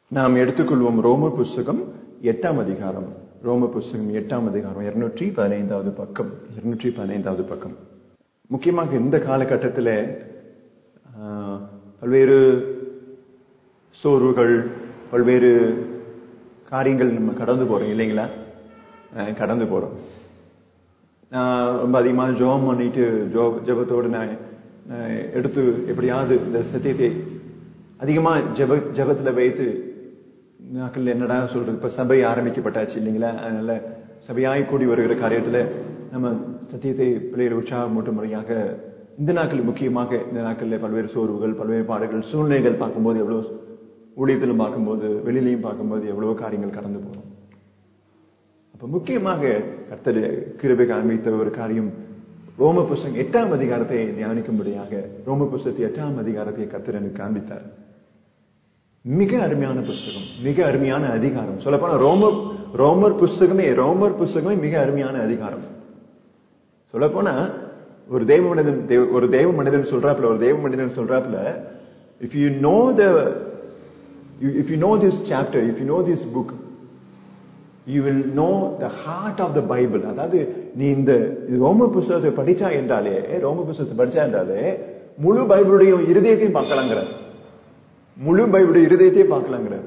நாம் எடுத்துக்கொள்வோம் ரோம புஸ்தகம் எட்டாம் அதிகாரம் ரோம புஸ்தகம் எட்டாம் அதிகாரம் இருநூற்றி பதினைந்தாவது பக்கம் இருநூற்றி பதினைந்தாவது பக்கம் முக்கியமாக இந்த காலகட்டத்தில் ஆஹ், பல்வேறு சோர்வுகள் பல்வேறு காரியங்கள் நம்ம கடந்து போறோம் இல்லைங்களா ஆஹ், கடந்து போறோம் நான் ரொம்ப அதிகமாக ஜோம் பண்ணிட்டு ஜோ ஜெபத்தோடு நான் நான் எடுத்து எப்படியாவது இந்த சத்தியத்தை அதிகமா ஜெப ஜெபத்துல வைத்து நாட்கள் என்னடா சொல்றது இப்ப சபை ஆரம்பிக்கப்பட்டாச்சு இல்லைங்களா அதனால சபையாய் கூடி வருகிற காரியத்துல நம்ம சத்தியத்தை பிள்ளைகள் உற்சாகமூட்டும் முறையாக இந்த நாட்கள் முக்கியமாக இந்த நாட்களில் பல்வேறு சோர்வுகள் பல்வேறு பாடுகள் சூழ்நிலைகள் பார்க்கும்போது எவ்வளவு ஊழியத்திலும் பார்க்கும்போது வெளியிலையும் பார்க்கும்போது எவ்வளவு காரியங்கள் கடந்து போறோம் அப்ப முக்கியமாக கர்த்தர் கிருபை காண்பித்த ஒரு காரியம் ரோம புஸ்தகம் எட்டாம் அதிகாரத்தை தியானிக்கும்படியாக ரோம புஸ்தகத்தை எட்டாம் அதிகாரத்தை கர்த்தர் எனக்கு காண்பித்தார் மிக அருமையான புஸ்தகம் மிக அருமையான அதிகாரம் சொல்லப்போனா ரோம ரோமர் புஸ்தகமே ரோமர் புஸ்தகமே மிக அருமையான அதிகாரம் சொல்லப்போனா ஒரு தெய்வ மனிதன் தெய்வ- ஒரு தெய்வ மனிதன் சொல்றாப்புல ஒரு தெய்வ மனிதன் சொல்றாப்புல if you know the if you know this chapter if you know this book you will know the heart of the Bible அதாவது நீ இந்த இது ரோம புஸ்தகத்தை படிச்சா என்றாலே ரோம புஸ்தகத்தை படிச்சா என்றாலே முழு பைபிளுடைய இருதயத்தையும் பார்க்கலாங்கிற முழு பைபிளுடைய இருதயத்தையும் பார்க்கலாங்கிற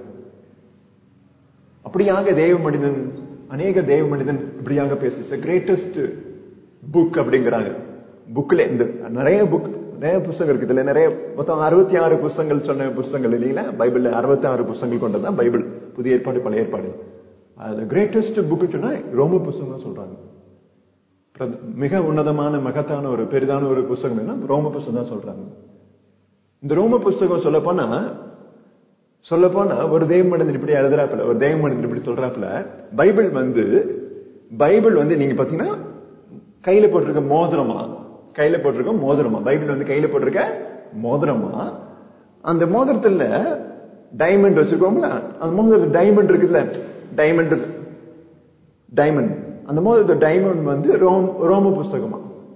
அப்படியாக தேவ மனிதன் அநேக தேவ மனிதன் இப்படியாக பேசு கிரேட்டஸ்ட் புக் அப்படிங்கிறாங்க புக்ல இந்த நிறைய புக் நிறைய புஸ்தகம் இருக்கு இதுல நிறைய மொத்தம் அறுபத்தி ஆறு புஸ்தகங்கள் சொன்ன புஸ்தகங்கள் இல்லைங்களா பைபிள்ல அறுபத்தி ஆறு புஸ்தகங்கள் கொண்டதுதான் பைபிள் புதிய ஏற்பாடு பழைய ஏற்பாடு அது கிரேட்டஸ்ட் புக் சொன்னா ரோம புஸ்தகம் தான் சொல்றாங்க பிரத- மிக உன்னதமான மகத்தான ஒரு பெரிதான ஒரு புஸ்தகம் என்ன ரோம புஸ்தகம் தான் சொல்றாங்க இந்த ரோம புஸ்தகம் சொல்ல போனா சொல்ல போனா ஒரு தெய்வ மனிதன் இப்படி எழுதுறாப்புல ஒரு தெய்வ மனிதன் இப்படி சொல்றாப்புல பைபிள் வந்து பைபிள் வந்து நீங்க பாத்தீங்கன்னா கையில போட்டிருக்க மோதிரமா கையில போட்டிருக்க மோதிரமா பைபிள் வந்து கையில போட்டிருக்க மோதிரமா அந்த மோதிரத்துல டைமண்ட் வச்சிருக்கோம்ல அந்த மோதிரத்துல டைமண்ட் இருக்குல்ல டைமண்ட் டைமண்ட் அந்த மோதிரத்து டைமண்ட் வந்து ரோம் ரோம புஸ்தகமா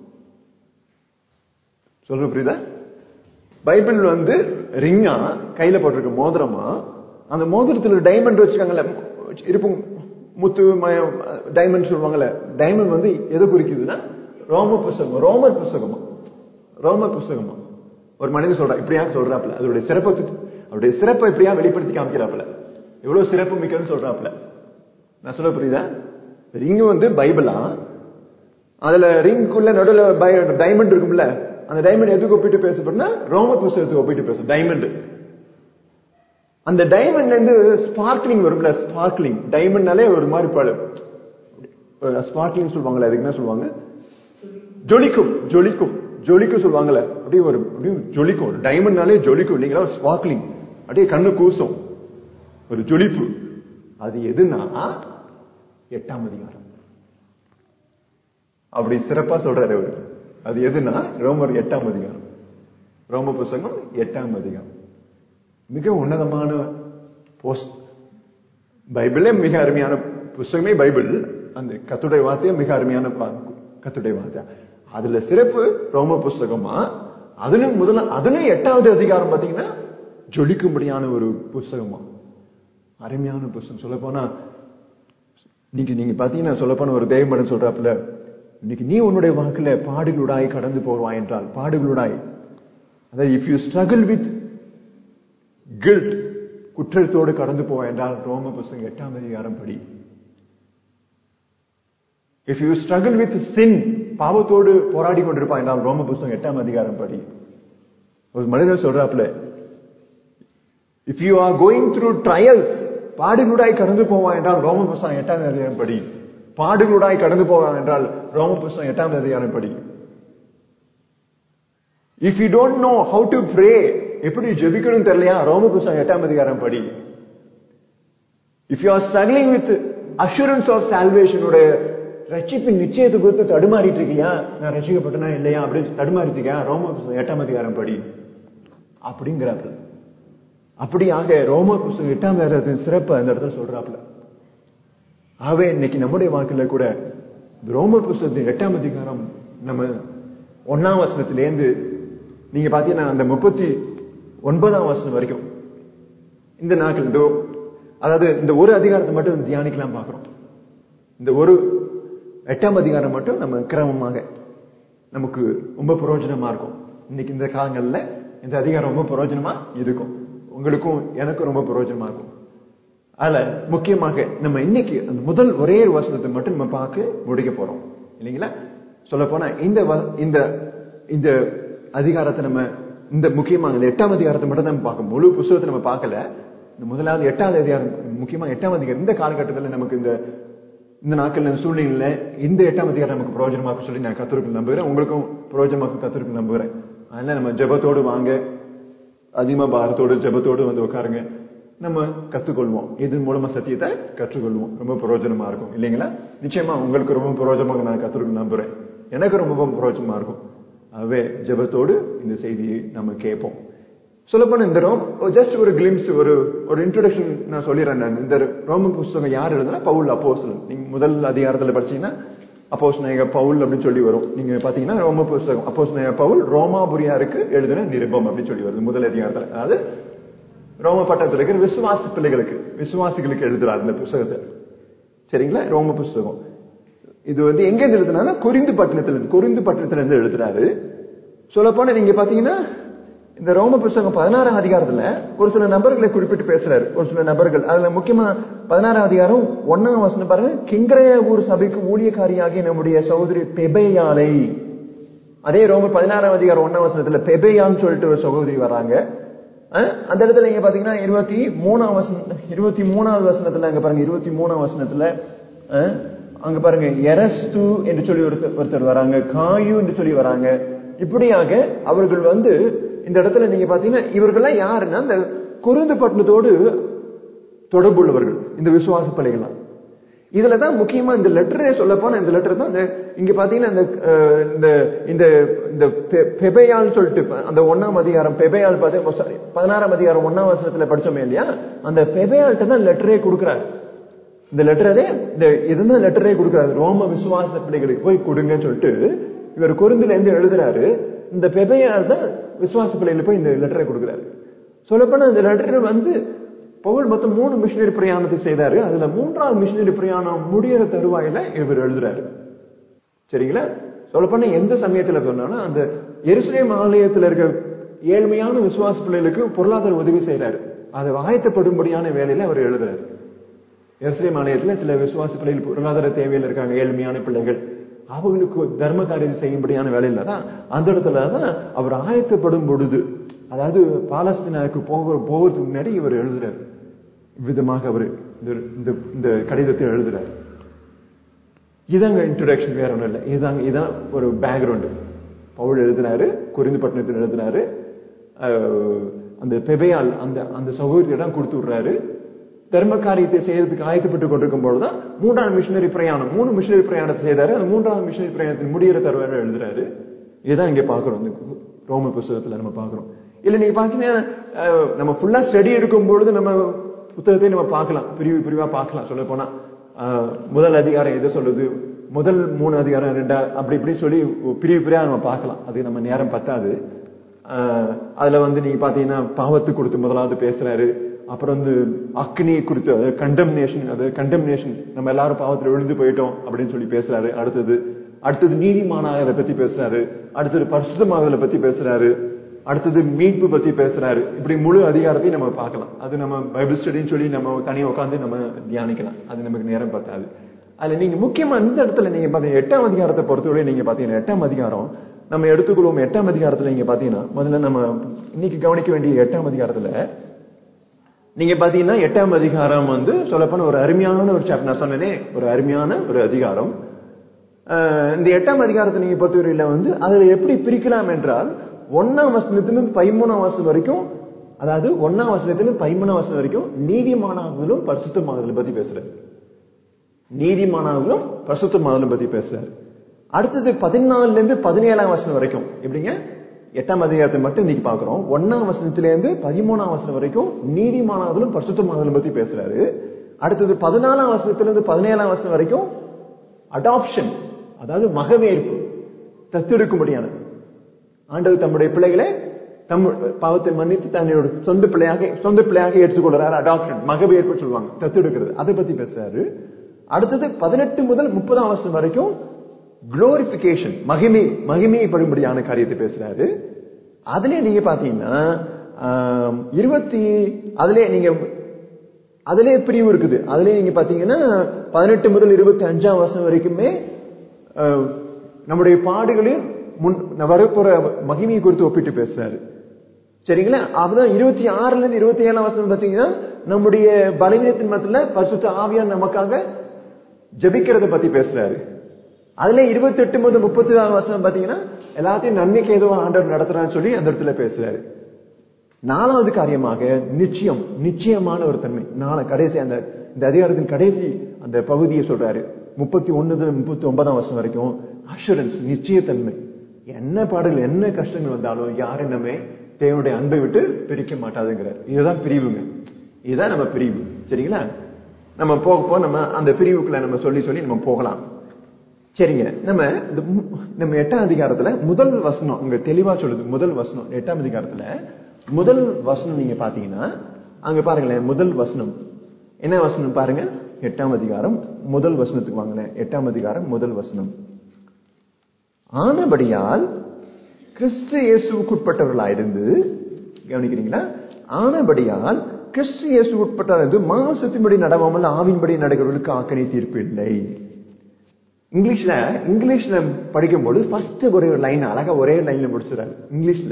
சொல்ற புரியுதா பைபிள் வந்து ரிங்கா கையில போட்டிருக்க மோதிரமா அந்த மோதிரத்துல டைமண்ட் வச்சுக்காங்கல்ல இருப்பும் முத்து டைமண்ட் சொல்லுவாங்கல்ல டைமண்ட் வந்து எதை குறிக்குதுன்னா ரோம புஸ்தகம் ரோமர் புஸ்தகமா ரோம புஸ்தகமா ஒரு மனிதன் சொல்றா இப்படியா சொல்றாப்ல அதோட சிறப்பை பத்தி- அவருடைய சிறப்பை இப்படியா வெளிப்படுத்தி காமிக்கிறாப்ல எவ்வளவு சிறப்பு மிக்கன்னு சொல்றாப்ல நான் சொல்ல புரியுதா ரிங் வந்து பைபிளா அதுல ரிங்குள்ள நடுவில் டைமண்ட் இருக்கும்ல அந்த டைமண்ட் எதுக்கு ஒப்பிட்டு பேசப்படுனா ரோம புஸ்தகத்துக்கு ஒப்பிட்டு பேசும் டைமண்ட் அந்த டைமண்ட்ல இருந்து ஸ்பார்க்லிங் வரும்ல ஸ்பார்க்லிங் டைமண்ட்னாலே ஒரு மாதிரி பாடு ஸ்பார்க்லிங் சொல்லுவாங்கல்ல அதுக்கு என்ன சொல்லுவாங்க ஜொலிக்கும் ஜொலிக்கும் ஜொலிக்கும் சொல்லுவாங்கல்ல அப்படியே ஒரு அப்படியே ஜொலிக்கும் டைமண்ட்னாலே ஜொலிக்கும் இல்லைங்களா ஸ்பார்க்லிங் அப்படியே கண்ணு கூசும் ஒரு ஜொலிப்பு அது எதுனா எட்டாம் அதிகாரம் அப்படி சிறப்பா சொல்றாரு அவரு அது எதுனா ரோமர் எட்டாம் அதிகாரம் ரோம புஸ்தகம் எட்டாம் அதிகாரம் மிக உன்னதமான போஸ்ட் பைபிளே மிக அருமையான புஸ்தகமே பைபிள் அந்த கத்துடைய வார்த்தையே மிக அருமையான பா- கத்துடைய வார்த்தை அதுல சிறப்பு ரோம புஸ்தகமா அதுலயும் முதல்ல அதுலயும் எட்டாவது அதிகாரம் பாத்தீங்கன்னா ஜொலிக்கும்படியான ஒரு புஸ்தகமா அருமையான புஸ்தகம் சொல்ல போனா நீங்க நீங்க பாத்தீங்கன்னா சொல்ல போன ஒரு தேவமடன் சொல்றாப்புல இன்னைக்கு நீ உன்னுடைய வாழ்க்கையில பாடுகளுடாய் கடந்து போவாய் என்றால் பாடுகளுடாய் அதாவது if you struggle with guilt குற்றத்தோடு கடந்து போவாய் என்றால் ரோம புஸ்தகம் எட்டாம் அதிகாரம் படி if you struggle with sin பாவத்தோடு போராடி கொண்டிருப்பாய் என்றால் ரோம புஸ்தகம் எட்டாம் அதிகாரம் படி ஒரு மனிதர் சொல்றாப்புல if you are going through trials பாடுகளுடாய் கடந்து போவான் என்றால் ரோம புஸ்தகம் எட்டாம் அதிகாரம் படி பாடுகளுடாய் கடந்து போவான் என்றால் ரோம புஸ்தகம் எட்டாம் அதிகாரம் படி if you don't know how to pray எப்படி ஜெபிக்கணும் தெரியலையா ரோம புஸ்தகம் எட்டாம் அதிகாரம் படி if you are struggling with assurance of சால்வேஷனுடைய ரட்சிப்பின் நிச்சயத்தை குறித்து தடுமாறிட்டு இருக்கியா நான் ரட்சிக்கப்பட்டனா இல்லையா அப்படின்னு தடுமாறிட்டு இருக்கியா ரோம புஸ்தகம் எட்டாம் அதிகாரம் படி அப்படிங்கிறாப்புல அப்படியாக ரோம புஸ்தகம் எட்டாம் அதிகாரத்தின் சிறப்பு அந்த இடத்துல சொல்றாப்புல ஆகவே இன்னைக்கு நம்முடைய வாழ்க்கையில கூட இந்த ரோம புஸ்தகத்தின் எட்டாம் அதிகாரம் நம்ம ஒன்னாம் வசனத்திலேருந்து நீங்க பாத்தீங்கன்னா அந்த முப்பத்தி ஒன்பதாம் வசனம் வரைக்கும் இந்த நாட்கள் இதோ அதாவது இந்த ஒரு அதிகாரத்தை மட்டும் தியானிக்கலாம் பார்க்கிறோம் இந்த ஒரு எட்டாம் அதிகாரம் மட்டும் நம்ம கிரமமாக நமக்கு ரொம்ப பிரயோஜனமா இருக்கும் இன்னைக்கு இந்த காலங்கள்ல இந்த அதிகாரம் ரொம்ப பிரயோஜனமா இருக்கும் உங்களுக்கும் எனக்கும் ரொம்ப பிரயோஜனமா இருக்கும் அதுல முக்கியமாக நம்ம இன்னைக்கு அந்த முதல் ஒரே ஒரு வசனத்தை மட்டும் நம்ம பார்க்க முடிக்க போறோம் இல்லைங்களா சொல்ல போனா இந்த வ- இந்த இந்த அதிகாரத்தை நம்ம இந்த முக்கியமாக இந்த எட்டாம் அதிகாரத்தை மட்டும் தான் நம்ம பார்க்க முழு புஸ்தகத்தை நம்ம பார்க்கல இந்த முதலாவது எட்டாவது அதிகாரம் முக்கியமா எட்டாம் அதிகாரம் இந்த காலகட்டத்தில் நமக்கு இந்த இந்த நாட்கள் இந்த சூழ்நிலையில இந்த எட்டாம் அதிகாரம் நமக்கு பிரயோஜனமாக்கும் சொல்லி நான் கத்திருக்கும் நம்புகிறேன் உங்களுக்கும் பிரயோஜனமாக்கும் கத்திருக்கும் நம்புகிறேன் அதனால நம்ம ஜெபத்தோடு வாங்க அதிகமா பாரத்தோடு ஜெபத்தோடு வந்து உட்காருங்க நம்ம கத்துக்கொள்வோம் இதன் மூலமா சத்தியத்தை கற்றுக்கொள்வோம் ரொம்ப பிரயோஜனமா இருக்கும் இல்லைங்களா நிச்சயமா உங்களுக்கு ரொம்ப பிரயோஜனமாக நான் கத்துருக்கு நம்புறேன் எனக்கு ரொம்ப பிரயோஜனமா இருக்கும் ஆகவே ஜெபத்தோடு இந்த செய்தியை நம்ம கேட்போம் சொல்லப்போனா இந்த ரோம் ஜஸ்ட் ஒரு கிளிம்ஸ் ஒரு ஒரு இன்ட்ரோடக்ஷன் நான் சொல்லிடுறேன் நான் இந்த ரோம புஸ்தகம் யார் எழுதுனா பவுல் அப்போஸ்தலன் நீங்க முதல் அதிகாரத்துல படிச்சீங்கன்னா அப்போஸ் பவுல் அப்படின்னு சொல்லி வரும் நீங்க பாத்தீங்கன்னா ரோம புஸ்தகம் அப்போஸ் பவுல் ரோமாபுரியாருக்கு எழுதின நிருபம் அப்படின்னு சொல்லி வருது முதல் அதிகாரத்துல அதாவது ரோம பட்டத்தில் இருக்கிற விசுவாச பிள்ளைகளுக்கு விசுவாசிகளுக்கு எழுதுறாரு இந்த புஸ்தகத்தை சரிங்களா ரோம புஸ்தகம் இது வந்து எங்க இருந்து எழுதுனா குறிந்து பட்டணத்துல இருந்து குறிந்து பட்டணத்துல இருந்து எழுதுறாரு சொல்ல போனா நீங்க பாத்தீங்கன்னா இந்த ரோம புஸ்தகம் பதினாறாம் அதிகாரத்துல ஒரு சில நபர்களை குறிப்பிட்டு பேசுறாரு ஒரு சில நபர்கள் அதுல முக்கியமா பதினாறாம் அதிகாரம் ஒன்னாம் வசனம் பாருங்க கிங்கரைய ஊர் சபைக்கு ஊழியக்காரியாகிய நம்முடைய சகோதரி பெபேயாலை அதே ரோம பதினாறாம் அதிகாரம் ஒன்னாம் வசனத்துல பெபேயான்னு சொல்லிட்டு ஒரு சகோதரி வராங்க அஹ், அந்த இடத்துல நீங்க பாத்தீங்கன்னா இருபத்தி மூணாம் வசனம் இருபத்தி மூணாவது வசனத்துல அங்க பாருங்க இருபத்தி மூணாம் வசனத்துல அஹ், அங்க பாருங்க எரஸ்து என்று சொல்லி ஒருத்தர் ஒருத்தர் வராங்க காயு என்று சொல்லி வராங்க இப்படியாக அவர்கள் வந்து இந்த இடத்துல நீங்க பாத்தீங்கன்னா இவர்கள்லாம் யாருன்னா இந்த குருந்து பட்டணத்தோடு தொடர்புள்ளவர்கள் இந்த விசுவாச பிள்ளைகள்லாம் இதுல தான் முக்கியமா இந்த லெட்டரே சொல்ல போனா இந்த லெட்டர் தான் இந்த இங்க பாத்தீங்கன்னா இந்த அஹ், இந்த இந்த இந்த பெ- பெபேயால் சொல்லிட்டு அந்த ஒன்னாம் அதிகாரம் பெபேயால் பார்த்து சாரி பதினாறாம் அதிகாரம் ஒன்னாம் வருஷத்துல படிச்சோமே இல்லையா அந்த பெபேயால்கிட்ட தான் லெட்டரே கொடுக்குறாரு இந்த லெட்டரே இந்த இதுதான் லெட்டரே கொடுக்குறாரு ரோம விசுவாச பிள்ளைகளுக்கு போய் கொடுங்கன்னு சொல்லிட்டு இவர் குருந்துல இருந்து எழுதுறாரு இந்த பெபையால் தான் விசுவாச பிள்ளைகளுக்கு போய் இந்த லெட்டரை கொடுக்குறாரு சொல்லப்போனா இந்த லெட்டர் வந்து பவுல் மொத்தம் மூணு மிஷினரி பிரயாணத்தை செய்தாரு அதுல மூன்றாவது மிஷினரி பிரயாணம் முடியிற தருவாயில இவர் எழுதுறாரு சரிங்களா சொல்லப்போனா எந்த சமயத்துல சொன்னாலும் அந்த எருசலேம் ஆலயத்துல இருக்க ஏழ்மையான விசுவாச பிள்ளைகளுக்கு பொருளாதார உதவி செய்யறாரு அதை ஆயத்தப்படும்படியான வேலையில அவர் எழுதுறாரு எருசலேம் ஆலயத்துல சில விசுவாச பிள்ளைகள் பொருளாதார தேவையில் இருக்காங்க ஏழ்மையான பிள்ளைகள் அவங்களுக்கு தர்ம காரியம் செய்யும்படியான வேலையில தான் அந்த இடத்துல தான் அவர் ஆயத்தப்படும் பொழுது அதாவது பாலஸ்தீனாவுக்கு போக போகிறதுக்கு முன்னாடி இவர் எழுதுறாரு விதமாக அவர் இந்த இந்த இந்த கடிதத்தை எழுதுறாரு இதாங்க இன்ட்ரோடக்ஷன் வேற ஒன்றும் இல்லை இதாங்க இதான் ஒரு பேக்ரவுண்டு பவுல் எழுதினாரு குறிந்து பட்டணத்தில் எழுதினாரு அஹ், அந்த பெபையால் அந்த அந்த சகோதரியிடம் கொடுத்து விடுறாரு தர்ம காரியத்தை செய்யறதுக்கு ஆயத்தப்பட்டு கொண்டிருக்கும் பொழுதுதான் மூன்றாம் மிஷினரி பிரயாணம் மூணு மிஷினரி பிரயாணத்தை செய்தாரு அந்த மூன்றாவது மிஷினரி பிரயாணத்தின் முடிகிற தருவாரு எழுதுறாரு இதுதான் இங்க பாக்குறோம் இந்த ரோம புஸ்தகத்துல நம்ம பாக்குறோம் இல்ல நீங்க பாத்தீங்கன்னா அஹ், நம்ம ஃபுல்லா ஸ்டடி எடுக்கும் பொழுது நம்ம புத்தகத்தை நம்ம பார்க்கலாம் பிரிவு பிரிவா பார்க்கலாம் சொல்ல போனா ஆஹ், முதல் அதிகாரம் எதை சொல்லுது முதல் மூணு அதிகாரம் ரெண்டா அப்படி இப்படி சொல்லி பிரிவு பிரிவா நம்ம பார்க்கலாம் அது நம்ம நேரம் பத்தாது ஆஹ், அதுல வந்து நீங்க பாத்தீங்கன்னா பாவத்து கொடுத்து முதலாவது பேசுறாரு அப்புறம் வந்து அக்னியை குறித்து அதாவது கண்டம்னேஷன் அது கண்டம்னேஷன் நம்ம எல்லாரும் பாவத்துல விழுந்து போயிட்டோம் அப்படின்னு சொல்லி பேசுறாரு அடுத்தது அடுத்தது நீதிமானாக பத்தி பேசுறாரு அடுத்தது பரிசுத்தமாகல பத்தி பேசுறாரு அடுத்தது மீட்பு பத்தி பேசுறாரு இப்படி முழு அதிகாரத்தையும் நம்ம பார்க்கலாம் அது நம்ம பைபிள் ஸ்டடின்னு சொல்லி நம்ம தனியா உட்காந்து நம்ம தியானிக்கலாம் அது நமக்கு நேரம் பத்தாது அதுல நீங்க முக்கியமா இந்த இடத்துல நீங்க பாத்தீங்கன்னா எட்டாம் அதிகாரத்தை பொறுத்தவரை நீங்க பாத்தீங்கன்னா எட்டாம் அதிகாரம் நம்ம எடுத்துக்கொள்வோம் எட்டாம் அதிகாரத்துல நீங்க பாத்தீங்கன்னா முதல்ல நம்ம இன்னைக்கு கவனிக்க வேண்டிய எட்டாம் அதிகாரத்துல நீங்க பாத்தீங்கன்னா எட்டாம் அதிகாரம் வந்து சொல்லப்போன ஒரு அருமையான ஒரு சாப்டர் நான் சொன்னேனே ஒரு அருமையான ஒரு அதிகாரம் அஹ் இந்த எட்டாம் அதிகாரத்தை நீங்க பொறுத்தவரையில வந்து அதுல எப்படி பிரிக்கலாம் என்றால் ஒன்னாம் வசனத்திலிருந்து பதிமூணாம் வருஷம் வரைக்கும் அதாவது ஒன்னாம் வசனத்திலிருந்து பதிமூணாம் வருஷம் வரைக்கும் நீதிமானாகுதலும் பரிசுத்தமாகுதலும் பத்தி பேசுறாரு நீதிமானாகுதலும் பரிசுத்தமாகுதலும் பத்தி பேசுறாரு அடுத்தது பதினாலுல இருந்து பதினேழாம் வசனம் வரைக்கும் எப்படிங்க எட்டாம் அதிகாரத்தை மட்டும் இன்னைக்கு பாக்குறோம் ஒன்னாம் வசனத்தில இருந்து பதிமூணாம் வசனம் வரைக்கும் நீதிமானாகுதலும் பரிசுத்தமாகுதலும் பத்தி பேசுறாரு அடுத்தது பதினாலாம் வசனத்தில இருந்து பதினேழாம் வசனம் வரைக்கும் அடாப்ஷன் அதாவது மகவேற்பு தத்தெடுக்கும்படியான ஆண்டவர் தம்முடைய பிள்ளைகளை தம் பாவத்தை மன்னித்து தன்னோட சொந்த பிள்ளையாக சொந்த பிள்ளையாக எடுத்துக்கொள்றாரு அடாப்ஷன் மகபேற்பு சொல்லுவாங்க தத்தெடுக்கிறது அதை பத்தி பேசுறாரு அடுத்தது பதினெட்டு முதல் முப்பதாம் வருஷம் வரைக்கும் குளோரிபிகேஷன் மகிமை மகிமையை படும்படியான காரியத்தை பேசுறாரு அதுல நீங்க பாத்தீங்கன்னா ஆம், இருபத்தி அதுல நீங்க அதுல பிரிவு இருக்குது அதுல நீங்க பாத்தீங்கன்னா பதினெட்டு முதல் இருபத்தி அஞ்சாம் வருஷம் வரைக்குமே அஹ், நம்முடைய பாடுகளில் முன் வரப்போற மகிமையை குறித்து ஒப்பிட்டு பேசுறாரு சரிங்களா அப்பதான் இருபத்தி ஆறுல இருந்து இருபத்தி ஏழாம் வருஷம் பாத்தீங்கன்னா நம்முடைய பலவீனத்தின் மத்தியில பரிசுத்த ஆவியார் நமக்காக ஜெபிக்கிறத பத்தி பேசுறாரு அதுல இருபத்தி எட்டு முதல் முப்பத்தி ஆறு வருஷம் பாத்தீங்கன்னா எல்லாத்தையும் நன்மைக்கு எதுவும் ஆண்டவர் நடத்துறான்னு சொல்லி அந்த இடத்துல பேசுறாரு நாலாவது காரியமாக நிச்சயம் நிச்சயமான ஒரு தன்மை நாளை கடைசி அந்த இந்த அதிகாரத்தின் கடைசி அந்த பகுதியை சொல்றாரு முப்பத்தி ஒன்னு முப்பத்தி ஒன்பதாம் வருஷம் வரைக்கும் அஷூரன்ஸ் நிச்சயத்தன்மை என்ன பாடல்கள் என்ன கஷ்டங்கள் வந்தாலும் யாரும் நம்மை தேவனுடைய அன்பை விட்டு பிரிக்க மாட்டாதுங்கிறார் இதுதான் பிரிவுங்க இதுதான் நம்ம பிரிவு சரிங்களா நம்ம போக போக நம்ம அந்த பிரிவுக்குள்ள நம்ம சொல்லி சொல்லி நம்ம போகலாம் சரிங்க நம்ம இந்த மு- நம்ம எட்டாம் அதிகாரத்துல முதல் வசனம் உங்க தெளிவா சொல்லுது முதல் வசனம் எட்டாம் அதிகாரத்துல முதல் வசனம் நீங்க பாத்தீங்கன்னா அங்க பாருங்களேன் முதல் வசனம் என்ன வசனம் பாருங்க எட்டாம் அதிகாரம் முதல் வசனத்துக்கு வாங்களேன் எட்டாம் அதிகாரம் முதல் வசனம் ஆனபடியால் கிறிஸ்து இயேசுவுக்குட்பட்டவர்களாயிருந்து கவனிக்கிறீங்களா ஆனபடியால் கிறிஸ்து இயேசுவுக்குட்பட்டவர்கள் மாம்சத்தின்படி நடவாமல் ஆவின்படி நடக்கிறவர்களுக்கு ஆக்கனை தீர்ப்பு இல்லை இங்கிலீஷ்ல இங்கிலீஷ்ல படிக்கும்போது ஃபர்ஸ்ட் ஒரே ஒரு லைன் அழகா ஒரே லைன்ல முடிச்சிடறாரு இங்கிலீஷ்ல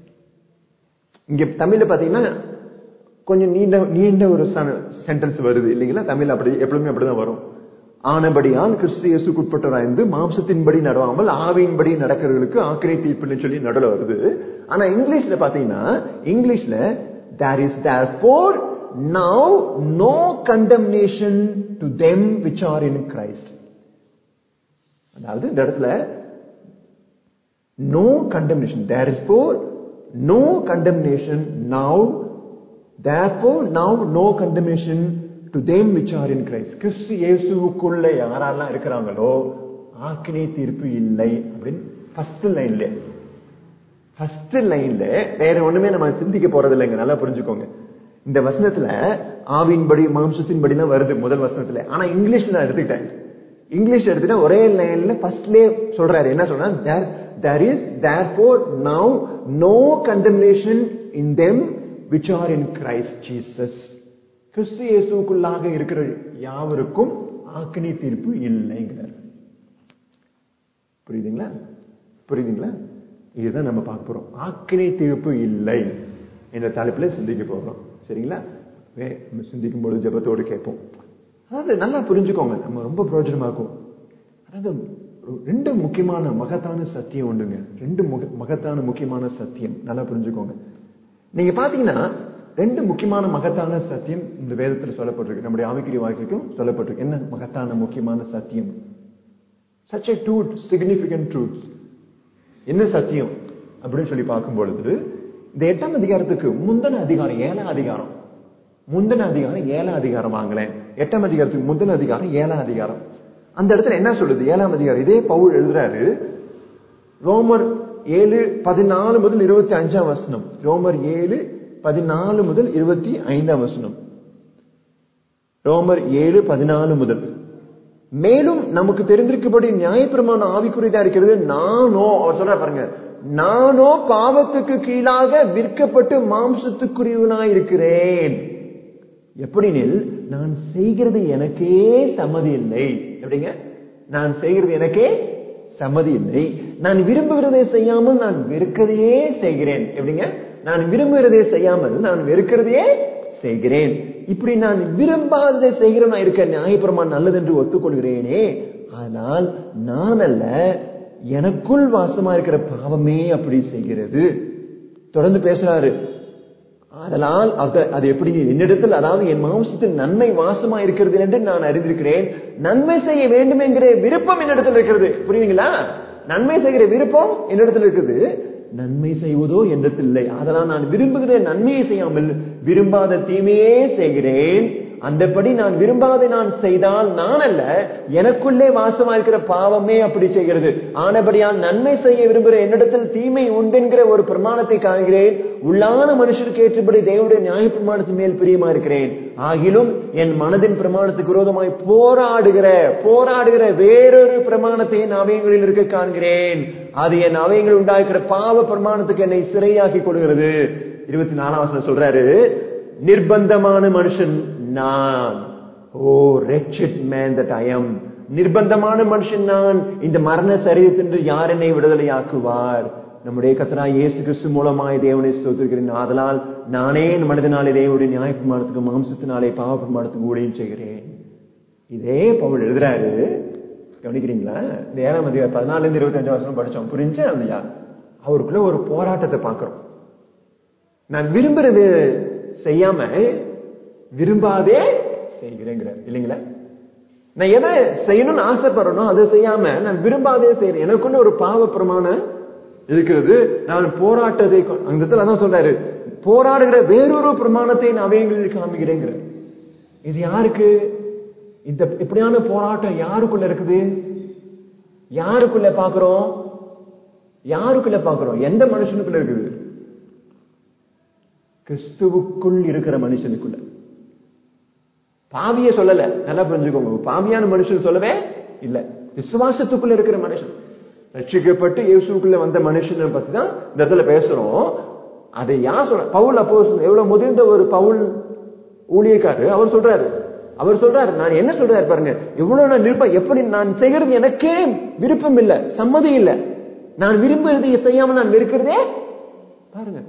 இங்க தமிழ்ல பாத்தீங்கன்னா கொஞ்சம் நீண்ட நீண்ட ஒரு சென்டென்ஸ் வருது இல்லைங்களா தமிழ் அப்படி எப்பவுமே அப்படிதான் வரும் ஆனபடியால் கிறிஸ்து இயேசுக்குட்பட்டவராய்ந்து மாம்சத்தின்படி நடவாமல் ஆவியின்படி நடக்கிறவர்களுக்கு ஆக்கினை தீர்ப்புன்னு சொல்லி நடுவில் வருது ஆனா இங்கிலீஷ்ல பாத்தீங்கன்னா இங்கிலீஷ்ல there is therefore now no condemnation to them which are in Christ அதாவது இந்த இடத்துல no condemnation there is for no condemnation now therefore now no condemnation to them which are in Christ கிறிஸ்து இயேசுவுக்குள்ள யாரெல்லாம் இருக்கிறாங்களோ ஆக்கினை தீர்ப்பு இல்லை அப்படின்னு ஃபர்ஸ்ட் லைன்ல ஃபர்ஸ்ட் லைன்ல வேற ஒண்ணுமே நம்ம சிந்திக்க போறது இல்லைங்க நல்லா புரிஞ்சுக்கோங்க இந்த வசனத்துல ஆவின்படி மாம்சத்தின்படி தான் வருது முதல் வசனத்துல ஆனா இங்கிலீஷ்ல நான் எடுத்துக்கிட்டேன் இங்கிலீஷ் எடுத்துட்டா ஒரே லைன்ல ஃபர்ஸ்ட்லயே சொல்றாரு என்ன சொல்றா there there is therefore now no condemnation in them which are in Christ Jesus கிறிஸ்து இயேசுக்குள்ளாக இருக்கிற யாவருக்கும் ஆக்கினை தீர்ப்பு இல்லைங்கிறார் புரியுதுங்களா புரியுதுங்களா இதுதான் நம்ம பார்க்க போறோம் ஆக்கினை தீர்ப்பு இல்லை என்ற தலைப்புல சிந்திக்க போறோம் சரிங்களா வே- நம்ம சிந்திக்கும் பொழுது ஜெபத்தோடு கேட்போம் அதாவது நல்லா புரிஞ்சுக்கோங்க நம்ம ரொம்ப பிரயோஜனமா இருக்கும் அதாவது ஒரு- ரெண்டு முக்கியமான மகத்தான சத்தியம் உண்டுங்க ரெண்டு முக- மகத்தான முக்கியமான சத்தியம் நல்லா புரிஞ்சுக்கோங்க நீங்க பாத்தீங்கன்னா ரெண்டு முக்கியமான மகத்தான சத்தியம் இந்த வேதத்துல சொல்லப்பட்டிருக்கு நம்முடைய ஆவிக்குரிய வாழ்க்கைக்கும் சொல்லப்பட்டிருக்கு என்ன மகத்தான முக்கியமான சத்தியம் such a truth significant truths என்ன சத்தியம் அப்படின்னு சொல்லி பார்க்கும் பொழுது இந்த எட்டாம் அதிகாரத்துக்கு முந்தின அதிகாரம் ஏழாம் அதிகாரம் முந்தின அதிகாரம் ஏழாம் அதிகாரம் வாங்களேன் எட்டாம் அதிகாரத்துக்கு முந்தின அதிகாரம் ஏழாம் அதிகாரம் அந்த இடத்துல என்ன சொல்லுது ஏழாம் அதிகாரம் இதே பவுல் எழுதுறாரு ரோமர் ஏழு பதினாலு முதல் இருபத்தி அஞ்சாம் வசனம் ரோமர் ஏழு பதினாலு முதல் இருபத்தி ஐந்தாம் வசனம் ரோமர் ஏழு பதினாலு முதல் மேலும் நமக்கு தெரிந்திருக்கபடி நியாயப்பிரமாண ஆவிக்குரியதா இருக்கிறது நானோ அவர் சொல்ற பாருங்க நானோ பாவத்துக்கு கீழாக விற்கப்பட்டு மாம்சத்துக்குரியவனாய் இருக்கிறேன் எப்படினில் நான் செய்கிறது எனக்கே சம்மதி இல்லை எப்படிங்க நான் செய்கிறது எனக்கே சம்மதி இல்லை நான் விரும்புகிறதை செய்யாமல் நான் வெறுக்கிறதையே செய்கிறேன் எப்படிங்க நான் விரும்புகிறதை செய்யாமல் நான் வெறுக்கிறதையே செய்கிறேன் இப்படி நான் விரும்பாததை செய்கிறேன் நான் இருக்க நியாயப்பிரமான் நல்லது என்று ஒத்துக்கொள்கிறேனே ஆனால் நான் அல்ல எனக்குள் வாசமா இருக்கிற பாவமே அப்படி செய்கிறது தொடர்ந்து பேசுறாரு அதனால் அது அது எப்படி என்னிடத்தில் அதாவது என் மாம்சத்தில் நன்மை வாசமா இருக்கிறது என்று நான் அறிந்திருக்கிறேன் நன்மை செய்ய வேண்டும் என்கிற விருப்பம் என்னிடத்தில் இருக்கிறது புரியுதுங்களா நன்மை செய்கிற விருப்பம் என்னிடத்தில் இருக்குது நன்மை செய்வதோ என்னிடத்தில் இல்லை அதனால் நான் விரும்புகிற நன்மையை செய்யாமல் விரும்பாத தீமையே செய்கிறேன் அந்தபடி நான் விரும்பாத நான் செய்தால் நான் அல்ல எனக்குள்ளே வாசமா இருக்கிற பாவமே அப்படி செய்கிறது ஆனபடியால் நன்மை செய்ய விரும்புகிற என்னிடத்தில் தீமை உண்டென்கிற ஒரு பிரமாணத்தை காண்கிறேன் உள்ளான மனுஷருக்கு ஏற்றபடி தேவனுடைய நியாய பிரமாணத்தின் மேல் பிரியமா இருக்கிறேன் ஆகிலும் என் மனதின் பிரமாணத்துக்கு விரோதமாய் போராடுகிற போராடுகிற வேறொரு பிரமாணத்தை என் அவயங்களில் இருக்க காண்கிறேன் அது என் அவயங்கள் உண்டாக்குற பாவ பிரமாணத்துக்கு என்னை சிறையாக்கி கொடுக்கிறது இருபத்தி நாலாம் வசனம் சொல்றாரு நிர்பந்தமான மனுஷன் நான் O wretched man that I am நிர்பந்தமான மனுஷன் நான் இந்த மரண சரீரத்தின்று யார் என்னை விடுதலையாக்குவார் நம்முடைய கத்தரா இயேசு கிறிஸ்து மூலமாய் தேவனை ஸ்தோத்திருக்கிறேன் ஆதலால் நானே என் மனிதனாலே தேவனுடைய நியாய பிரமாணத்துக்கு மாம்சத்தினாலே பாவ பிரமாணத்துக்கு ஊழியம் செய்கிறேன் இதே பவுல் எழுதுறாரு கவனிக்கிறீங்களா இந்த ஏழாம் அதிகாரம் பதினாலுல இருந்து இருபத்தஞ்சு வருஷம் படிச்சோம் புரிஞ்சா இல்லையா அவருக்குள்ள ஒரு போராட்டத்தை பார்க்கிறோம் நான் விரும்புறது செய்யாம விரும்பாதே செய்கிறேங்கிற இல்லைங்களா நான் எதை செய்யணும்னு ஆசைப்படுறனோ அதை செய்யாம நான் விரும்பாதே செய்யறேன் எனக்குள்ள ஒரு பாவ பிரமாணம் இருக்கிறது நான் போராட்டத்தை கொ- அந்த இடத்துல அதான் சொல்றாரு போராடுகிற வேறொரு பிரமாணத்தை நான் அவைகளில் காமிக்கிறேங்கிற இது யாருக்கு இந்த இப்படியான போராட்டம் யாருக்குள்ள இருக்குது யாருக்குள்ள பாக்குறோம் யாருக்குள்ள பாக்குறோம் எந்த மனுஷனுக்குள்ள இருக்குது கிறிஸ்துவுக்குள் இருக்கிற மனுஷனுக்குள்ள பாவிய சொல்லல நல்லா புரிஞ்சுக்கோங்க பாவியான மனுஷன் சொல்லவே இல்ல விசுவாசத்துக்குள்ள இருக்கிற மனுஷன் ரட்சிக்கப்பட்டு இயேசுக்குள்ள வந்த மனுஷனை பத்தி தான் இந்த இடத்துல பேசுறோம் அதை யார் சொல்ற பவுல் அப்போ எவ்வளவு முதிர்ந்த ஒரு பவுல் ஊழியக்காரர் அவர் சொல்றாரு அவர் சொல்றாரு நான் என்ன சொல்றாரு பாருங்க எவ்வளவு நான் விருப்பம் எப்படி நான் செய்யறது எனக்கே விருப்பம் இல்ல சம்மதி இல்ல நான் விரும்புறது செய்யாம நான் வெறுக்கிறதே பாருங்க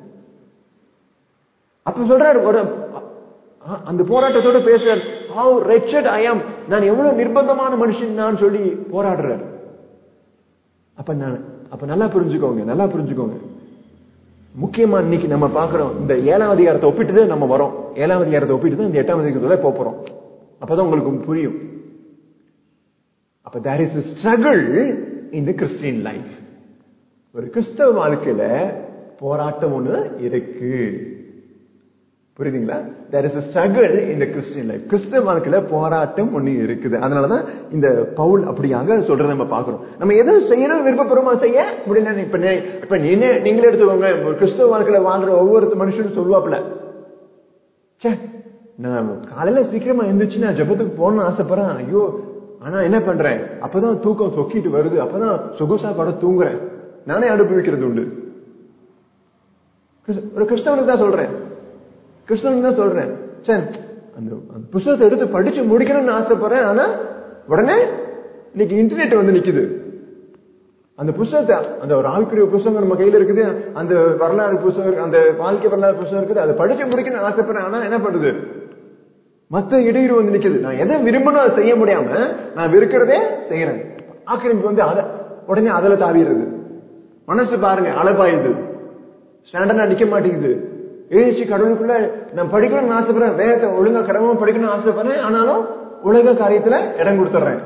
அப்ப சொல்றாரு ஒரு அ- அந்த போராட்டத்தோட பேசுறாரு ஹவு ரெச்சட் ஐ ஆம் நான் எவ்வளவு நிர்பந்தமான மனுஷன் நான் சொல்லி போராடுறாரு அப்ப நான் அப்ப நல்லா புரிஞ்சுக்கோங்க நல்லா புரிஞ்சுக்கோங்க முக்கியமா இன்னைக்கு நம்ம பாக்குறோம் இந்த ஏழாம் அதிகாரத்தை ஒப்பிட்டு தான் நம்ம வரோம் ஏழாம் அதிகாரத்தை ஒப்பிட்டு தான் இந்த எட்டாம் அதிகாரத்துல போக போறோம் அப்பதான் உங்களுக்கு புரியும் அப்ப there is struggle in the Christian life ஒரு கிறிஸ்தவ வாழ்க்கையில போராட்டம் ஒண்ணு இருக்கு புரியுதுங்களா தேர் இஸ் ஸ்ட்ரகிள் இந்த கிறிஸ்டியன் லைஃப் கிறிஸ்தவ வாழ்க்கையில போராட்டம் ஒண்ணு இருக்குது அதனாலதான் இந்த பவுல் அப்படியாக சொல்றதை நம்ம பாக்குறோம் நம்ம எதை செய்யணும் விருப்பப்படுறோமா செய்ய முடியல இப்ப நீ- இப்ப நீங்க நீங்களே எடுத்துக்கோங்க ஒரு கிறிஸ்தவ வாழ்க்கையில வாழ்ற ஒவ்வொரு மனுஷனும் சொல்லுவாப்ல ச்சே நான் காலையில சீக்கிரமா எந்திரிச்சு நான் ஜெபத்துக்கு போகணும்னு ஆசைப்படுறேன் ஐயோ ஆனா என்ன பண்றேன் அப்பதான் தூக்கம் சொக்கிட்டு வருது அப்பதான் சொகுசா பட தூங்குறேன் நானே அனுபவிக்கிறது உண்டு கிறிஸ்த- ஒரு கிறிஸ்தவனுக்கு தான் சொல்றேன் கிறிஸ்தவனுக்கு தான் சொல்றேன் சரி அந்த அந்த புஸ்தகத்தை எடுத்து படிச்சு முடிக்கணும்னு ஆசைப்படுறேன் ஆனா உடனே இன்னைக்கு இன்டர்நெட் வந்து நிக்குது அந்த புஸ்தகத்தை அந்த ஒரு ஆவிக்குரிய புஸ்தகம் நம்ம கையில இருக்குது அந்த வரலாறு புஸ்தகம் இருக்கு, அந்த வாழ்க்கை வரலாறு புஸ்தகம் இருக்குது அதை படிச்சு முடிக்கணும்னு ஆசைப்படுறேன் ஆனா என்ன பண்ணுது மத்த இடையூறு வந்து நிக்குது நான் எதை விரும்பணும் அதை செய்ய முடியாம நான் வெறுக்கிறதே செய்யறேன் ஆக்கிரமிப்பு வந்து அத உடனே அதுல தாவிடுறது மனசு பாருங்க அலப்பாயுது ஸ்டாண்டர்டா நிக்க மாட்டேங்குது எழுச்சி கடவுளுக்குள்ள நான் படிக்கணும்னு ஆசைப்படுறேன் வேகத்தை ஒழுங்கா கடவுளும் படிக்கணும்னு ஆசைப்படுறேன் ஆனாலும் உலக காரியத்துல இடம் கொடுத்துட்றேன்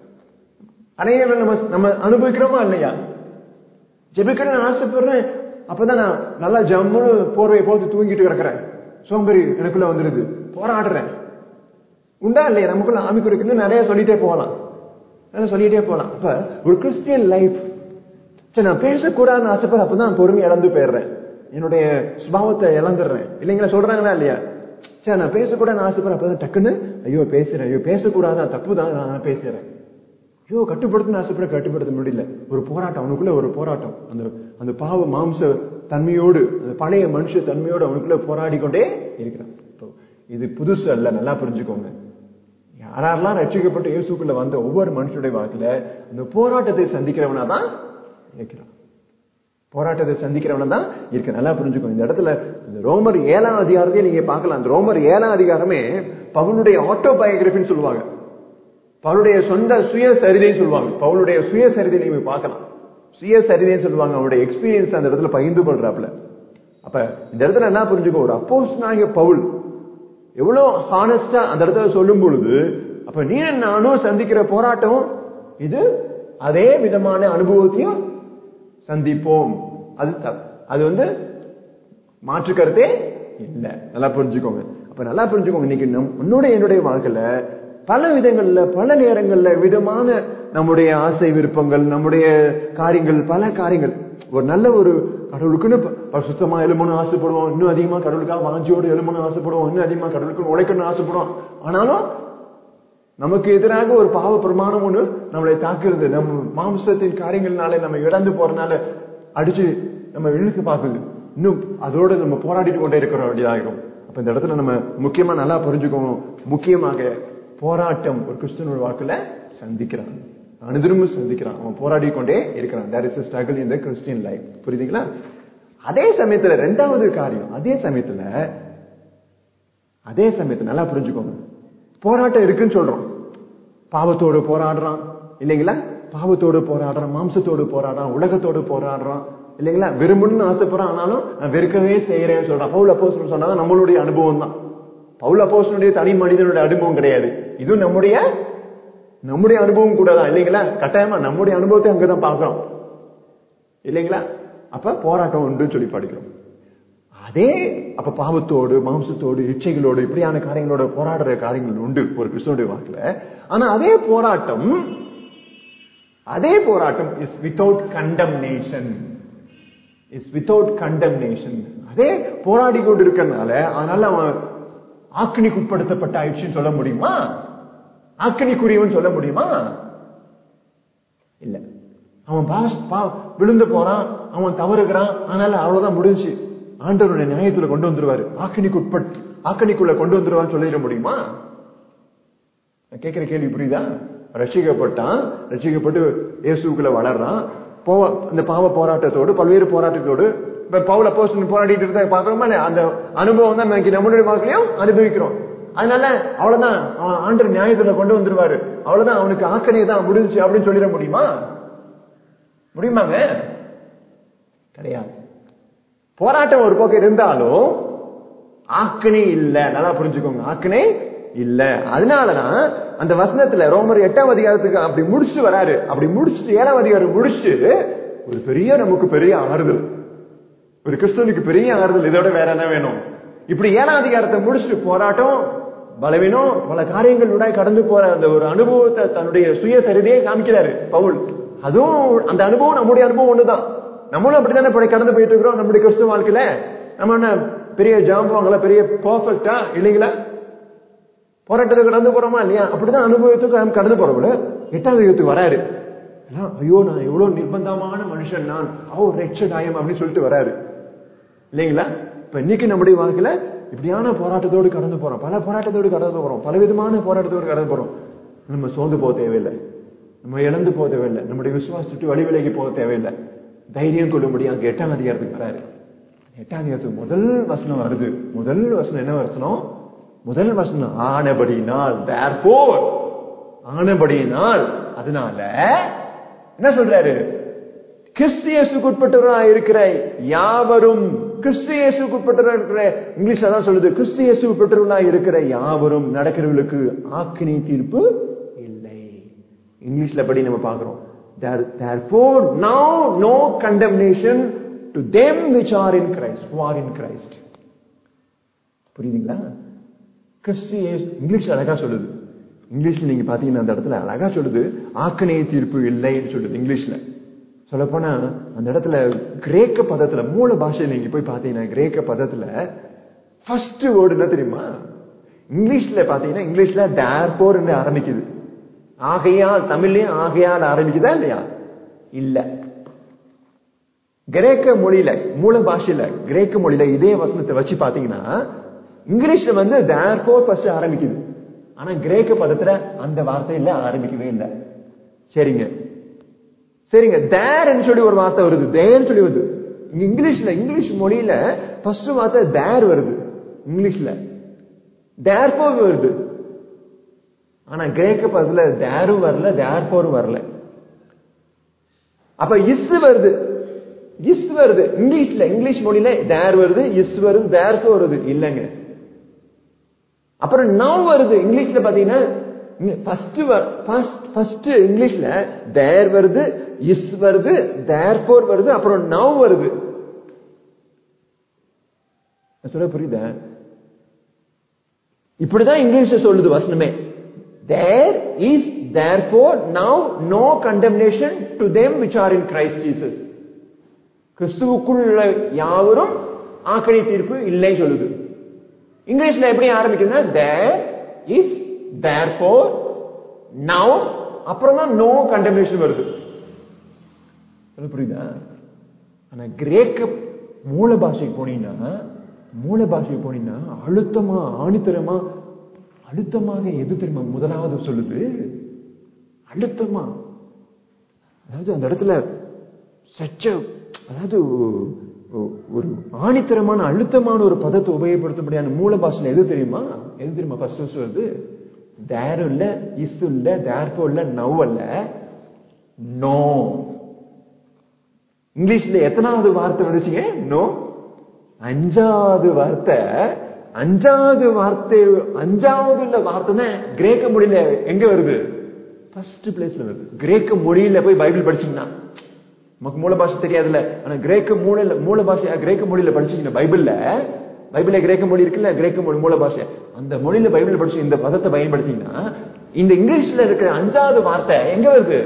அனைவரும் நம்ம நம்ம அனுபவிக்கிறோமா இல்லையா ஜெபிக்கணும்னு ஆசைப்படுறேன் அப்பதான் நான் நல்லா ஜம்முன்னு போர்வையை போட்டு தூங்கிட்டு கிடக்குறேன் சோம்பேறி எனக்குள்ள வந்துருது போராடுறேன் உண்டா இல்லையா நமக்குள்ள ஆமிக்குறிக்கு இன்னும் நிறைய சொல்லிட்டே போகலாம் நிறைய சொல்லிட்டே போகலாம் அப்ப ஒரு கிறிஸ்டியன் லைஃப் சரி நான் பேசக்கூடாதுன்னு ஆசைப்படுற அப்பதான் பொறுமை இழந்து போயிடுறேன் என்னுடைய சுபாவத்தை இழந்துடுறேன் இல்லைங்களா சொல்றாங்களா இல்லையா சரி நான் பேசக்கூடாதுன்னு ஆசைப்படுற அப்பதான் டக்குன்னு ஐயோ பேசுறேன் ஐயோ பேசக்கூடாது தப்பு தான் நான் பேசுறேன் ஐயோ கட்டுப்படுத்தணும்னு ஆசைப்பட கட்டுப்படுத்த முடியல ஒரு போராட்டம் அவனுக்குள்ள ஒரு போராட்டம் அந்த அந்த பாவ மாம்ச தன்மையோடு அந்த பழைய மனுஷ தன்மையோடு அவனுக்குள்ள போராடி கொண்டே இருக்கிறான் இப்போ இது புதுசு அல்ல நல்லா புரிஞ்சுக்கோங்க யாரெல்லாம் ரட்சிக்கப்பட்டு இயேசுக்குள்ள வந்த ஒவ்வொரு மனுஷனுடைய வாழ்க்கையில அந்த போராட்டத்தை சந்திக்கிறவனா தான் இருக்கிறான் போராட்டத்தை சந்திக்கிறவன தான் இருக்கு நல்லா புரிஞ்சுக்கணும் இந்த இடத்துல இந்த ரோமர் ஏழாம் அதிகாரத்தையே நீங்க பார்க்கலாம் அந்த ரோமர் ஏழாம் அதிகாரமே பவுனுடைய ஆட்டோபயோகிராபின்னு சொல்லுவாங்க பவுலுடைய சொந்த சுய சரிதைன்னு சொல்லுவாங்க பவுலுடைய சுய சரிதை நீங்க பார்க்கலாம் சுய சரிதைன்னு சொல்லுவாங்க அவருடைய எக்ஸ்பீரியன்ஸ் அந்த இடத்துல பகிர்ந்து கொள்றாப்ல அப்ப இந்த இடத்துல என்ன புரிஞ்சுக்கோ ஒரு அப்போஸ் பவுல் எவ்வளவு ஹானஸ்டா அந்த இடத்துல சொல்லும் பொழுது அப்ப நீ நானும் சந்திக்கிற போராட்டம் இது அதே விதமான அனுபவத்தையும் சந்திப்போம் அது த- அது வந்து மாற்று கருத்தே இல்ல நல்லா புரிஞ்சுக்கோங்க அப்ப அப்ப நல்லா புரிஞ்சுக்கோங்க இன்னைக்கு நம் உன்னோட என்னுடைய வாழ்க்கையில பல விதங்கள்ல பல நேரங்கள்ல விதமான நம்முடைய ஆசை விருப்பங்கள் நம்முடைய காரியங்கள் பல காரியங்கள் ஒரு நல்ல ஒரு கடவுளுக்குன்னு ப- ப- சுத்தமா எழுமணும் ஆசைப்படுவோம் இன்னும் அதிகமா கடவுளுக்காக வாஞ்சியோடு எழுமணும் ஆசைப்படுவோம் இன்னும் அதிகமா கடவுளுக்கு உழைக்கணும்னு ஆசைப்படுவோம் ஆனாலும் நமக்கு எதிராக ஒரு பாவ பிரமாணம் ஒண்ணு நம்மளை தாக்குறது நம்ம மாம்சத்தின் காரியங்கள்னால நம்ம இழந்து போறதுனால அடிச்சு நம்ம இழுத்து பார்க்குது இன்னும் அதோட நம்ம போராடிட்டு கொண்டே இருக்கிற வேண்டியதாகும் அப்ப இந்த இடத்துல நம்ம முக்கியமா நல்லா புரிஞ்சுக்கணும் முக்கியமாக போராட்டம் ஒரு கிறிஸ்தனோட வாழ்க்கையில சந்திக்கிறான் அனுதினமும் சந்திக்கிறான் அவன் போராடி கொண்டே இருக்கிறான் there is struggle in the Christian life புரியுதுங்களா அதே சமயத்துல ரெண்டாவது காரியம் அதே சமயத்துல அதே சமயத்துல நல்லா புரிஞ்சுக்கோங்க போராட்டம் இருக்குன்னு சொல்றோம் பாவத்தோடு போராடுறான் இல்லைங்களா பாவத்தோடு போராடுறான் மாம்சத்தோடு போராடுறான் உலகத்தோடு போராடுறான் இல்லைங்களா விரும்பணும்னு ஆசைப்படுறான் ஆனாலும் நான் வெறுக்கவே செய்யறேன்னு சொல்றான் பவுல் அப்போஸ் சொன்னா நம்மளுடைய அனுபவம் தான் பவுல் அப்போசனுடைய தனி மனிதனுடைய அனுபவம் கிடையாது இது நம்முடைய நம்முடைய அனுபவம் கூட தான் இல்லைங்களா கட்டாயமா நம்முடைய அனுபவத்தை அங்கதான் பார்க்கிறோம் இல்லைங்களா அப்ப போராட்டம் உண்டு சொல்லி படிக்கிறோம் அதே அப்ப பாவத்தோடு மாம்சத்தோடு இச்சைகளோடு இப்படியான காரியங்களோட போராடுற காரியங்கள் உண்டு ஒரு கிறிஸ்தவனுடைய வாழ்க்கையில ஆனா அதே போராட்டம் அதே போராட்டம் is without condemnation is without condemnation அதே போராடி கொண்டு இருக்கறனால அதனால அவன் ஆக்கினிக்கு உட்படுத்தப்பட்ட ஆயிடுச்சுன்னு சொல்ல முடியுமா ஆக்கினிக்குரியவன் சொல்ல முடியுமா இல்ல அவன் பாஸ் பா விழுந்து போறான் அவன் தவறுகிறான் அதனால அவ்வளவுதான் முடிஞ்சு ஆண்டவருடைய நியாயத்துல கொண்டு வந்துருவாரு ஆக்கினிக்கு உட்பட்டு ஆக்கினிக்குள்ள கொண்டு வந்துருவான்னு சொல்லிட முடியுமா நான் கேட்கிற கேள்வி புரியுதா ரட்சிக்கப்பட்டான் ரட்சிக்கப்பட்டு இயேசுக்குள்ள வளர்றான் போவ அந்த பாவ போராட்டத்தோடு பல்வேறு போராட்டத்தோடு இப்ப பவுல போஸ்ட் போராடிட்டு இருந்தா பாக்குறோமா இல்லையா அந்த அனுபவம் தான் இன்னைக்கு நம்மளுடைய வாழ்க்கையிலையும் அனுபவிக்கிறோம் அதனால அவ்வளவுதான் அவன் ஆண்டர் நியாயத்துல கொண்டு வந்துருவாரு அவ்வளவுதான் அவனுக்கு ஆக்கணை தான் முடிஞ்சுச்சு அப்படின்னு சொல்லிட முடியுமா முடியுமாங்க கிடையாது போராட்டம் ஒரு பக்கம் இருந்தாலும் ஆக்கணே இல்ல நல்லா புரிஞ்சுக்கோங்க ஆக்கணே இல்ல அதனாலதான் அந்த வசனத்துல ரோமர் எட்டாம் அதிகாரத்துக்கு அப்படி முடிச்சுட்டு வராரு அப்படி முடிச்சுட்டு ஏழாம் அதிகாரம் முடிச்சுட்டு ஒரு பெரிய நமக்கு பெரிய ஆறுதல் ஒரு கிறிஸ்தவனுக்கு பெரிய ஆறுதல் இதோட வேற என்ன வேணும் இப்படி ஏழாம் அதிகாரத்தை முடிச்சுட்டு போராட்டம் பலவீனம் பல காரியங்களோட கடந்து போற அந்த ஒரு அனுபவத்தை தன்னுடைய சுயசரிதையை காமிக்கிறாரு பவுல் அதுவும் அந்த அனுபவம் நம்முடைய அனுபவம் ஒண்ணுதான் நம்மளும் அப்படித்தானே இப்படி கடந்து போயிட்டு இருக்கிறோம் நம்முடைய கிறிஸ்துவ வாழ்க்கையில நம்ம என்ன பெரிய ஜாம்பவங்களா பெரிய பர்ஃபெக்டா இல்லைங்களா போராட்டத்தை கடந்து போறோமா இல்லையா அப்படிதான் அனுபவத்துக்கு நம்ம கடந்து போறோம்ல எட்டாவது யுகத்துக்கு வராரு எல்லாம், ஐயோ நான் எவ்வளவு நிர்பந்தமான மனுஷன் நான் ஓ ரெச்சட் ஆயம் அப்படின்னு சொல்லிட்டு வராரு இல்லைங்களா இப்ப இன்னைக்கு நம்முடைய வாழ்க்கையில இப்படியான போராட்டத்தோடு கடந்து போறோம் பல போராட்டத்தோடு கடந்து போறோம் பல விதமான போராட்டத்தோடு கடந்து போறோம் நம்ம சோர்ந்து போக தேவையில்லை நம்ம இழந்து போக தேவையில்லை நம்முடைய விசுவாசத்துக்கு வழி விலகி போக தேவையில்லை தைரியம் கொள்ளும்படி அங்க எட்டாம் அதிகாரத்துக்கு வராரு எட்டாம் அதிகாரத்துக்கு முதல் வசனம் வருது முதல் வசனம் என்ன வசனம் முதல் வசனம் ஆனபடினால் therefore ஆனபடியினால் அதனால என்ன சொல்றாரு கிறிஸ்தியசுக்கு உட்பட்டவராக இருக்கிற யாவரும் கிறிஸ்தியசுக்கு உட்பட்டவராக இருக்கிற இங்கிலீஷ்ல தான் சொல்லுது கிறிஸ்தியசு உட்பட்டவர்களாக இருக்கிற யாவரும் நடக்கிறவர்களுக்கு ஆக்கினி தீர்ப்பு இல்லை இங்கிலீஷ்ல படி நம்ம பார்க்கிறோம் There- therefore now no condemnation to them which are in Christ who are in Christ புரியுதுங்களா கிறிஸ்டிய இங்கிலீஷ்ல அழகா சொல்லுது இங்கிலீஷ்ல நீங்க பாத்தீங்கன்னா அந்த இடத்துல அழகா சொல்லுது ஆக்கணைய தீர்ப்பு இல்லைன்னு சொல்லுது இங்கிலீஷ்ல சொல்லப்போனா அந்த இடத்துல கிரேக்க பதத்துல மூல பாஷையில நீங்க போய் பாத்தீங்கன்னா கிரேக்க பதத்துல ஃபர்ஸ்ட் வேர்டு என்ன தெரியுமா இங்கிலீஷ்ல பாத்தீங்கன்னா இங்கிலீஷ்ல தேர்போர் ஆரம்பிக்குது ஆகையால் தமிழ்லயும் ஆகையால் ஆரம்பிக்குதா இல்லையா இல்ல கிரேக்க மொழியில மூல பாஷையில கிரேக்க மொழியில இதே வசனத்தை வச்சு பாத்தீங்கன்னா இங்கிலீஷ்ல வந்து தேர்போர் ஃபர்ஸ்ட் ஆரம்பிக்குது ஆனா கிரேக்க பதத்துல அந்த வார்த்தையில ஆரம்பிக்கவே இல்லை சரிங்க சரிங்க தேர்ன்னு சொல்லி ஒரு வார்த்தை வருது தேர்ன்னு சொல்லி வருது இங்க இங்கிலீஷ்ல இங்கிலீஷ் மொழியில ஃபர்ஸ்ட் வார்த்தை தேர் வருது இங்கிலீஷ்ல தேர்போர் வருது ஆனா கிரேக்க பதத்துல தேரும் வரல தேர்போரும் வரல அப்ப இஸ் வருது இஸ் வருது இங்கிலீஷ்ல இங்கிலீஷ் மொழியில தேர் வருது இஸ் வருது தேர்போர் வருது இல்லைங்க அப்புறம் நவ் வருது இங்கிலீஷ்ல பாத்தீங்கன்னா ஃபர்ஸ்ட் ஃபர்ஸ்ட் இங்கிலீஷ்ல தேர் வருது இஸ் வருது தேர் போர் வருது அப்புறம் நவ் வருது நான் சொல்ல புரியுதா இப்படிதான் இங்கிலீஷ்ல சொல்லுது வசனமே there is therefore now no condemnation to them which are in Christ Jesus கிறிஸ்துவுக்குள்ள யாவரும் ஆக்கடி தீர்ப்பு இல்லை சொல்லுது இங்கிலீஷ்ல எப்படி ஆரம்பிக்குதுன்னா தேர் இஸ் therefore now அப்புறம் தான் நோ கண்டெம்னேஷன் வருது சொல்ல புரியுதா ஆனா கிரேக்க மூல பாஷைக்கு போனீங்கன்னா மூல பாஷைக்கு போனீங்கன்னா அழுத்தமா ஆணித்தரமா அழுத்தமாக எது தெரியுமா முதலாவது சொல்லுது அழுத்தமா அதாவது அந்த இடத்துல சச்ச அதாவது ஒ- ஒரு ஆணித்தரமான அழுத்தமான ஒரு பதத்தை உபயோகப்படுத்த முடியாத மூல பாஷையில எது தெரியுமா எது தெரியுமா ஃபர்ஸ்ட் ஃபர்ஸ்ட் வருது தேர் இல்ல இஸ் இல்ல தேர்ஃபோ இல்ல நவ் அல்ல நோ இங்கிலீஷ்ல எத்தனாவது வார்த்தை வந்துச்சுங்க நோ அஞ்சாவது வார்த்தை அஞ்சாவது வார்த்தை அஞ்சாவது உள்ள வார்த்தை தான் கிரேக்க மொழியில எங்க வருது ஃபர்ஸ்ட் பிளேஸ்ல வருது கிரேக்க மொழியில போய் பைபிள் படிச்சீங்கன்னா நமக்கு மூல பாஷை தெரியாதுல்ல ஆனா கிரேக்க மூல மூல பாஷையா கிரேக்க மொழியில படிச்சீங்கன்னா பைபிள்ல பைபிள்ல கிரேக்க மொழி இருக்குல்ல கிரேக்க மொழி மூல பாஷை அந்த மொழியில பைபிள் படிச்சு இந்த பதத்தை பயன்படுத்தீங்கன்னா இந்த இங்கிலீஷ்ல இருக்கிற அஞ்சாவது வார்த்தை எங்க வருது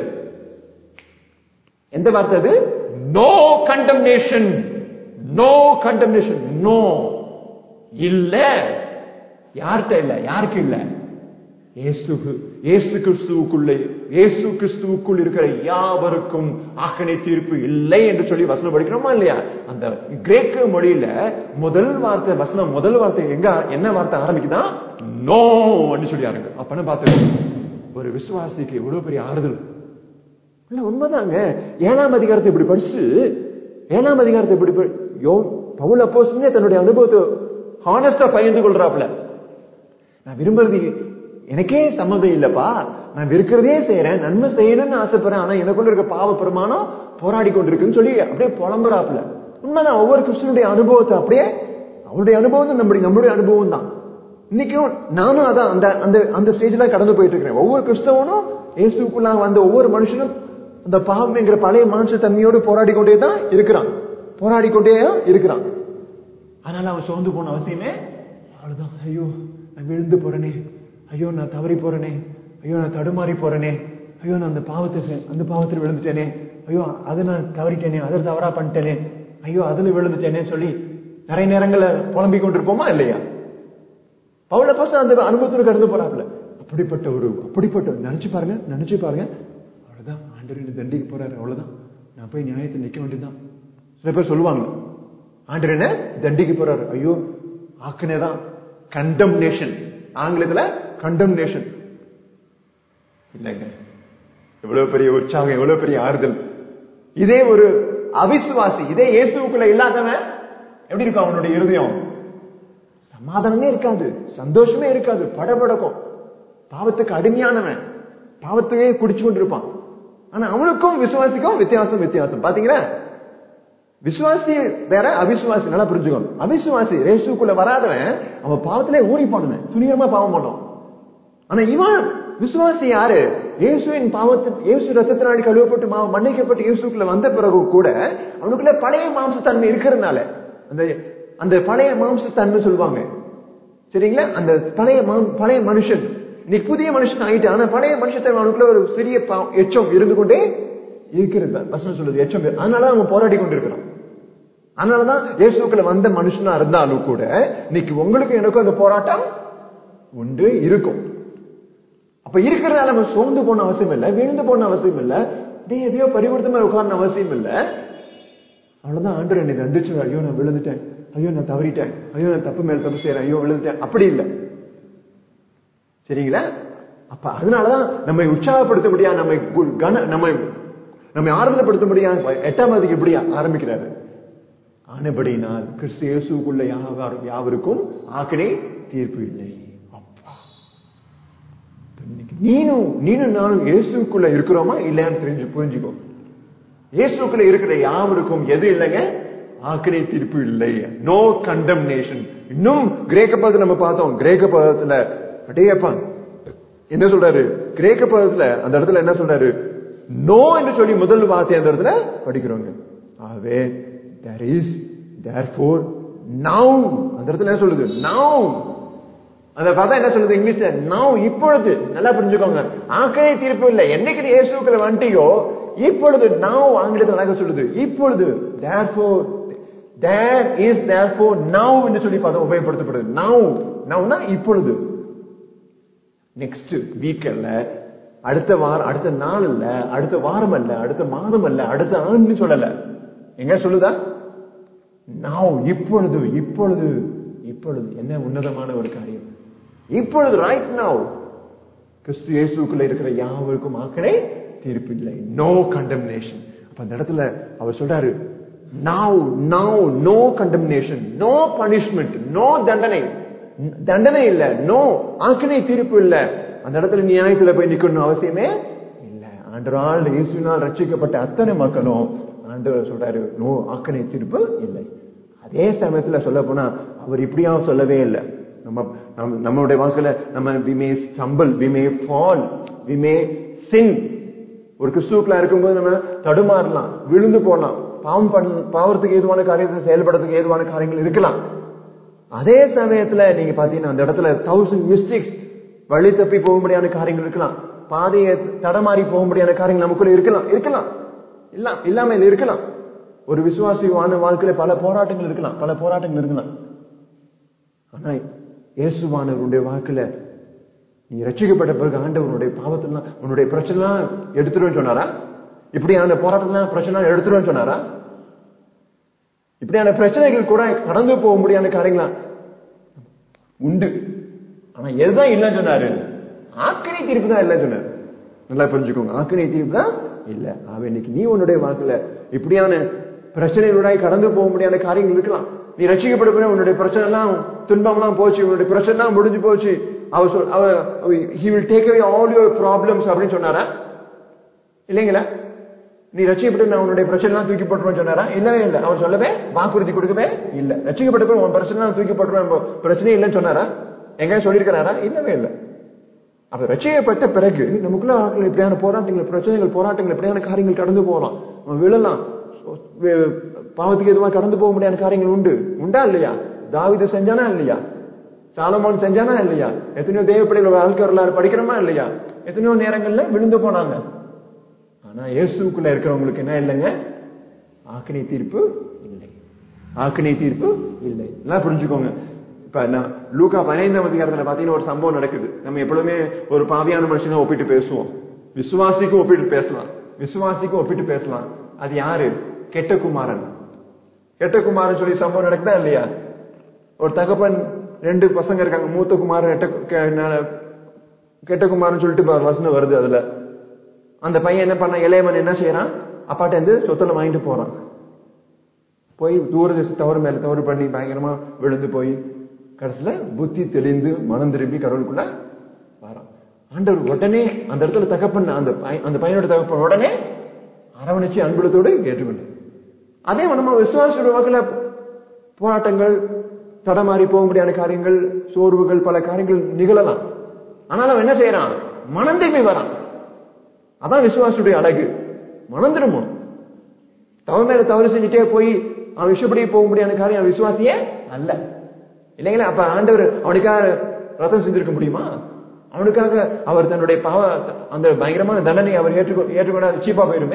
எந்த வார்த்தை அது no condemnation no condemnation no இல்ல யார்கிட்ட இல்ல யாருக்கு இல்ல இயேசு இயேசு கிறிஸ்துவுக்குள்ளே இயேசு கிறிஸ்துவுக்குள் இருக்கிற யாவருக்கும் ஆக்கணை தீர்ப்பு இல்லை என்று சொல்லி வசனம் படிக்கிறோமா இல்லையா அந்த கிரேக்க மொழியில முதல் வார்த்தை வசனம் முதல் வார்த்தை எங்க என்ன வார்த்தை ஆரம்பிக்குதா நோ சொல்லி ஆரம்பிக்கும் அப்பன்னு பார்த்து ஒரு விசுவாசிக்கு எவ்வளவு பெரிய ஆறுதல் இல்ல உண்மைதாங்க ஏழாம் அதிகாரத்தை இப்படி படிச்சுட்டு ஏழாம் அதிகாரத்தை இப்படி படி- யோ பவுல் அப்போஸ்தலனே தன்னுடைய அனுபவத்தை ஹானஸ்டா பகிர்ந்து கொள்றாப்ல நான் விரும்புறது எனக்கே சம்மதம் இல்லப்பா நான் விருக்கிறதே செய்யறேன் நன்மை செய்யணும்னு ஆசைப்படுறேன் ஆனா எனக்குள்ள இருக்க பாவ பிரமாணம் போராடி கொண்டிருக்குன்னு சொல்லி அப்படியே புலம்புறாப்ல உண்மைதான் ஒவ்வொரு கிறிஸ்தனுடைய அனுபவத்தை அப்படியே அவருடைய அனுபவம் தான் நம்முடைய நம்மளுடைய அனுபவம் தான் இன்னைக்கும் நானும் அதான் அந்த அந்த அந்த ஸ்டேஜ்ல கடந்து போயிட்டு இருக்கிறேன் ஒவ்வொரு கிறிஸ்தவனும் இயேசுக்குள்ள வந்த ஒவ்வொரு மனுஷனும் அந்த பாவம்ங்கிற பழைய மானுஷ தன்மையோடு போராடி கொண்டே தான் இருக்கிறான் போராடி கொண்டே தான் இருக்கிறான் அதனால அவன் சோர்ந்து போன அவசியமே அவ்வளவுதான் ஐயோ நான் விழுந்து போறேனே ஐயோ நான் தவறி போறேனே ஐயோ நான் தடுமாறி போறேனே ஐயோ நான் அந்த பாவத்தை செ- அந்த பாவத்தில் விழுந்துட்டேனே ஐயோ அதை நான் தவறிட்டேனே அதை தவறா பண்ணிட்டேனே ஐயோ அதுல விழுந்துட்டேனே சொல்லி நிறைய நேரங்கள்ல புலம்பிக் கொண்டிருப்போமா இல்லையா பவுல பாச அந்த அனுபவத்துல கடந்து போறாப்ல அப்படிப்பட்ட ஒரு அப்படிப்பட்ட நினைச்சு பாருங்க நினைச்சு பாருங்க அவ்வளவுதான் ஆண்டவர் என்ன தண்டிக்க போறாரு அவ்வளவுதான் நான் போய் நியாயத்தில் நிக்க வேண்டியதுதான் சில பேர் சொல்லுவாங்க ஆண்டவர் என்ன தண்டிக்க போறாரு ஐயோ ஆக்கினேதான் கண்டம்னேஷன் ஆங்கிலத்துல கண்டம்னேஷன் இல்லைங்க எவ்வளவு பெரிய உற்சாகம் எவ்வளவு பெரிய ஆறுதல் இதே ஒரு அவிசுவாசி இதே இயேசுக்குள்ள இல்லாதவன் எப்படி இருக்கும் அவனுடைய இருதயம் சமாதானமே இருக்காது சந்தோஷமே இருக்காது படபடக்கும் பாவத்துக்கு அடிமையானவன் பாவத்தையே குடிச்சு கொண்டிருப்பான் ஆனா அவனுக்கும் விசுவாசிக்கும் வித்தியாசம் வித்தியாசம் பாத்தீங்களா விசுவாசி வேற அவிசுவாசி நல்லா புரிஞ்சுக்கணும் அவிசுவாசி ரேசுக்குள்ள வராதவன் அவன் பாவத்திலே ஊறி போனவன் துணியமா பாவம் பண்ணோம் ஆனா இவன் விசுவாசி யாரு இயேசுவின் பாவத்து இயேசு ரத்தத்தினாடி கழுவப்பட்டு மா- மன்னிக்கப்பட்டு இயேசுக்குள்ள வந்த பிறகு கூட அவனுக்குள்ள பழைய மாம்சத்தன்மை இருக்கிறதுனால அந்த அந்த பழைய மாம்சத்தன்மை சொல்லுவாங்க சரிங்களா அந்த பழைய மாம்- பழைய மனுஷன் இன்னைக்கு புதிய மனுஷன் ஆயிட்டு ஆனா பழைய மனுஷத்தை அவனுக்குள்ள ஒரு சிறிய பா- எச்சம் இருந்து கொண்டே இருக்கிறது வசனம் சொல்லுது எச்சம் இரு- அதனால அவன் போராடி கொண்டிருக்கிறான் அதனாலதான் இயேசுக்குள்ள வந்த மனுஷனா இருந்தாலும் கூட இன்னைக்கு உங்களுக்கு எனக்கும் அந்த போராட்டம் உண்டு இருக்கும் அப்ப இருக்கிறதால நம்ம சோர்ந்து போன அவசியம் இல்ல விழுந்து போன அவசியம் இல்ல டேய் எதையோ பரிவர்த்தமா உட்காரணும் அவசியம் இல்ல அவ்வளவுதான் ஆண்டவர் என்னை தண்டிச்சு ஐயோ நான் விழுந்துட்டேன் ஐயோ நான் தவறிட்டேன் ஐயோ நான் தப்பு மேல தப்பு செய்யறேன் ஐயோ விழுந்துட்டேன் அப்படி இல்ல சரிங்களா அப்ப அதனாலதான் நம்மை உற்சாகப்படுத்த முடியாது நம்மை கு- கன நம்மை நம்மை ஆறுதலப்படுத்த முடியாது எட்டாம் அதிகம் எப்படி ஆரம்பிக்கிறாரு ஆனபடினால் கிறிஸ்து இயேசுக்குள்ள யாவரும் யாவருக்கும் ஆக்கனே தீர்ப்பு இல்லை அப்பா இன்னைக்கு நீனும் நீனும் நானும் இயேசுக்குள்ள இருக்கிறோமா இல்லையான்னு தெரிஞ்சு புரிஞ்சுக்கோ இயேசுக்குள்ள இருக்கிற யாவருக்கும் எது இல்லைங்க ஆக்கனை தீர்ப்பு இல்லை நோ கண்டம்னேஷன் இன்னும் கிரேக்க பதத்துல நம்ம பார்த்தோம் கிரேக்க பதத்துல அடேயப்பா என்ன சொல்றாரு கிரேக்க பதத்துல அந்த இடத்துல என்ன சொல்றாரு நோ என்று சொல்லி முதல் வார்த்தை அந்த இடத்துல படிக்கிறோங்க ஆகவே there is therefore now அந்த இடத்துல என்ன சொல்லுது நவ் அந்த பார்த்தா என்ன சொல்லுது இங்கிலீஷ்ல நான் இப்பொழுது நல்லா புரிஞ்சுக்கோங்க ஆக்கனை தீர்ப்பு இல்லை என்னைக்கு நீ இயேசுக்குள்ள வந்துட்டியோ இப்பொழுது நான் ஆங்கிலத்தில் அழகா சொல்லுது இப்பொழுது therefore there is therefore now என்று சொல்லி பார்த்தா உபயோகப்படுத்தப்படுது now nowனா இப்பொழுது நெக்ஸ்ட் வீக் அல்ல அடுத்த வாரம் அடுத்த நாள் அல்ல அடுத்த வாரம் அல்ல அடுத்த மாதம் அல்ல அடுத்த ஆண்டு சொல்லல எங்க சொல்லுதா நாவ் இப்பொழுது இப்பொழுது இப்பொழுது என்ன உன்னதமான ஒரு காரியம் இப்பொழுது ரைட் நாவ் கிறிஸ்து இயேசுக்குள்ள இருக்கிற யாவருக்கும் ஆக்கனை தீர்ப்பு இல்லை நோ கண்டம்னேஷன் அப்ப அந்த இடத்துல அவர் சொல்றாரு now now no condemnation no punishment no தண்டனை தண்டனை இல்ல நோ ஆக்கனை தீர்ப்பு இல்ல அந்த இடத்துல நியாயத்துல போய் நிக்கணும் அவசியமே இல்ல ஆண்டரால் இயேசுனால் ரட்சிக்கப்பட்ட அத்தனை மக்களும் ஆண்டவர் சொல்றாரு நோ ஆக்கனை தீர்ப்பு இல்லை அதே சமயத்துல சொல்ல போனா அவர் இப்படியாவும் சொல்லவே இல்லை நம்ம நம்ம- நம்மளுடைய வாழ்க்கையில நம்ம we may stumble we may fall we may sin ஒரு கிறிஸ்துவுக்குள்ள இருக்கும்போது நம்ம தடுமாறலாம் விழுந்து போகலாம் பாவம் பண்ண பாவத்துக்கு ஏதுவான காரியத்தை செயல்படுறதுக்கு ஏதுவான காரியங்கள் இருக்கலாம் அதே சமயத்துல நீங்க பாத்தீங்கன்னா அந்த இடத்துல தௌசண்ட் மிஸ்டேக்ஸ் வழி தப்பி போக முடியாத காரியங்கள் இருக்கலாம் பாதையை தடமாறி போக முடியாத காரியங்கள் நமக்குள்ள இருக்கலாம் இருக்கலாம் இல்ல இல்லாம இல்ல இருக்கலாம் ஒரு விசுவாசி வாழ்ந்த வாழ்க்கையில பல போராட்டங்கள் இருக்கலாம் பல போராட்டங்கள் இருக்கலாம் ஆனா இயேசுவானவருடைய வாழ்க்கையில நீ ரட்சிக்கப்பட்ட பிறகு ஆண்டவருடைய பாவத்தெல்லாம் உன்னுடைய பிரச்சனைலாம் எடுத்துருவேன்னு சொன்னாரா இப்படியான போராட்டம்லாம் பிரச்சனை எடுத்துருவேன்னு சொன்னாரா இப்படியான பிரச்சனைகள் கூட கடந்து போக முடியாத காரியங்களா உண்டு ஆனா எதுதான் இல்லைன்னு சொன்னாரு ஆக்கினை தீர்ப்பு தான் இல்லைன்னு சொன்னாரு நல்லா புரிஞ்சுக்கோங்க ஆக்கினை தீர்ப்பு தான் இல்ல அவன் இன்னைக்கு நீ உன்னுடைய வாக்குல இப்படியான பிரச்சனைகளுடாய் கடந்து போக முடியாத காரியங்கள் இருக்கலாம் நீ ரட்சிக்கப்பட பிறகு உன்னுடைய பிரச்சனை எல்லாம் துன்பம் எல்லாம் போச்சு உன்னுடைய பிரச்சனை எல்லாம் முடிஞ்சு போச்சு அவ சொல் அவ he will take away all your problems அப்படின்னு சொன்னாரா இல்லைங்களா நீ ரட்சிக்கப்பட்டு நான் உன்னுடைய பிரச்சனை எல்லாம் தூக்கி போட்டுருவேன் சொன்னாரா இல்லவே இல்லை அவர் சொல்லவே வாக்குறுதி கொடுக்கவே இல்ல ரட்சிக்கப்பட்ட பிறகு உன் பிரச்சனை எல்லாம் தூக்கி போட்டுருவேன் பிரச்சனையே இல்லைன்னு சொன்னாரா எங்க சொல்லியிருக்கிறாரா இல்லவே இல்லை அப்ப ரட்சிக்கப்பட்ட பிறகு நமக்குள்ள ஆட்கள் இப்படியான போராட்டங்கள் பிரச்சனைகள் போராட்டங்கள் இப்படியான காரியங்கள் கடந்து போகலாம் நம்ம விழலாம் வே- பாவத்துக்கு எதுவா கடந்து போக முடியாத காரியங்கள் உண்டு உண்டா இல்லையா தாவிது செஞ்சானா இல்லையா சாலமோன் செஞ்சானா இல்லையா எத்தனையோ தேவ பிள்ளைகள் வாழ்க்கை வரலாறு படிக்கிறோமா இல்லையா எத்தனையோ நேரங்கள்ல விழுந்து போனாங்க ஆனா இயேசுக்குள்ள இருக்கிறவங்களுக்கு என்ன இல்லைங்க ஆக்கினை தீர்ப்பு இல்லை ஆக்கினை தீர்ப்பு இல்லை எல்லாம் புரிஞ்சுக்கோங்க இப்ப நான் லூக்கா பதினைந்தாம் அதிகாரத்துல பாத்தீங்கன்னா ஒரு சம்பவம் நடக்குது நம்ம எப்பொழுதுமே ஒரு பாவியான மனுஷனை ஒப்பிட்டு பேசுவோம் விசுவாசிக்கும் ஒப்பிட்டு பேசலாம் விசுவாசிக்கும் ஒப்பிட்டு பேசலாம் அது யாரு கெட்ட குமாரன் கெட்ட குமாரன் சொல்லி சம்பவம் நடக்குதா இல்லையா ஒரு தகப்பன் ரெண்டு பசங்க இருக்காங்க மூத்த குமாரன் எட்ட கெ- ந- கெட்ட குமாரன் சொல்லிட்டு ப- வசனம் வருது அதுல அந்த பையன் என்ன பண்ண இளையவன் என்ன செய்யறான் அப்பாட்ட இருந்து சொத்துல வாங்கிட்டு போறான் போய் தூர தேச தவறு மேல தவறு பண்ணி பயங்கரமா விழுந்து போய் கடைசியில புத்தி தெளிந்து மனம் திரும்பி கடவுளுக்குள்ள வரான் ஆண்டவர் உடனே அந்த இடத்துல தகப்பன் அந்த பைய- அந்த பையனோட தகப்பன் உடனே அரவணைச்சு அன்புலத்தோடு ஏற்றுக்கொண்டார் அதே நம்ம விசுவாசியோட வகையில போராட்டங்கள் தடமாறி போக முடியாத காரியங்கள் சோர்வுகள் பல காரியங்கள் நிகழலாம் ஆனால் அவன் என்ன செய்யறான் மனம் திரும்பி வரான் அதான் விசுவாசுடைய அழகு மனம் திரும்பணும் தவறு மேல தவறு செஞ்சுட்டே போய் அவன் விஷயப்படி போக முடியாத காரியம் அவன் விசுவாசியே அல்ல இல்லைங்களா அப்ப ஆண்டவர் அவனுக்காக ரத்தம் செஞ்சிருக்க முடியுமா அவனுக்காக அவர் தன்னுடைய பாவ அந்த பயங்கரமான தண்டனை அவர் ஏற்றுக்கொ ஏற்றுக்கொண்டா அது சீப்பா போயிருமே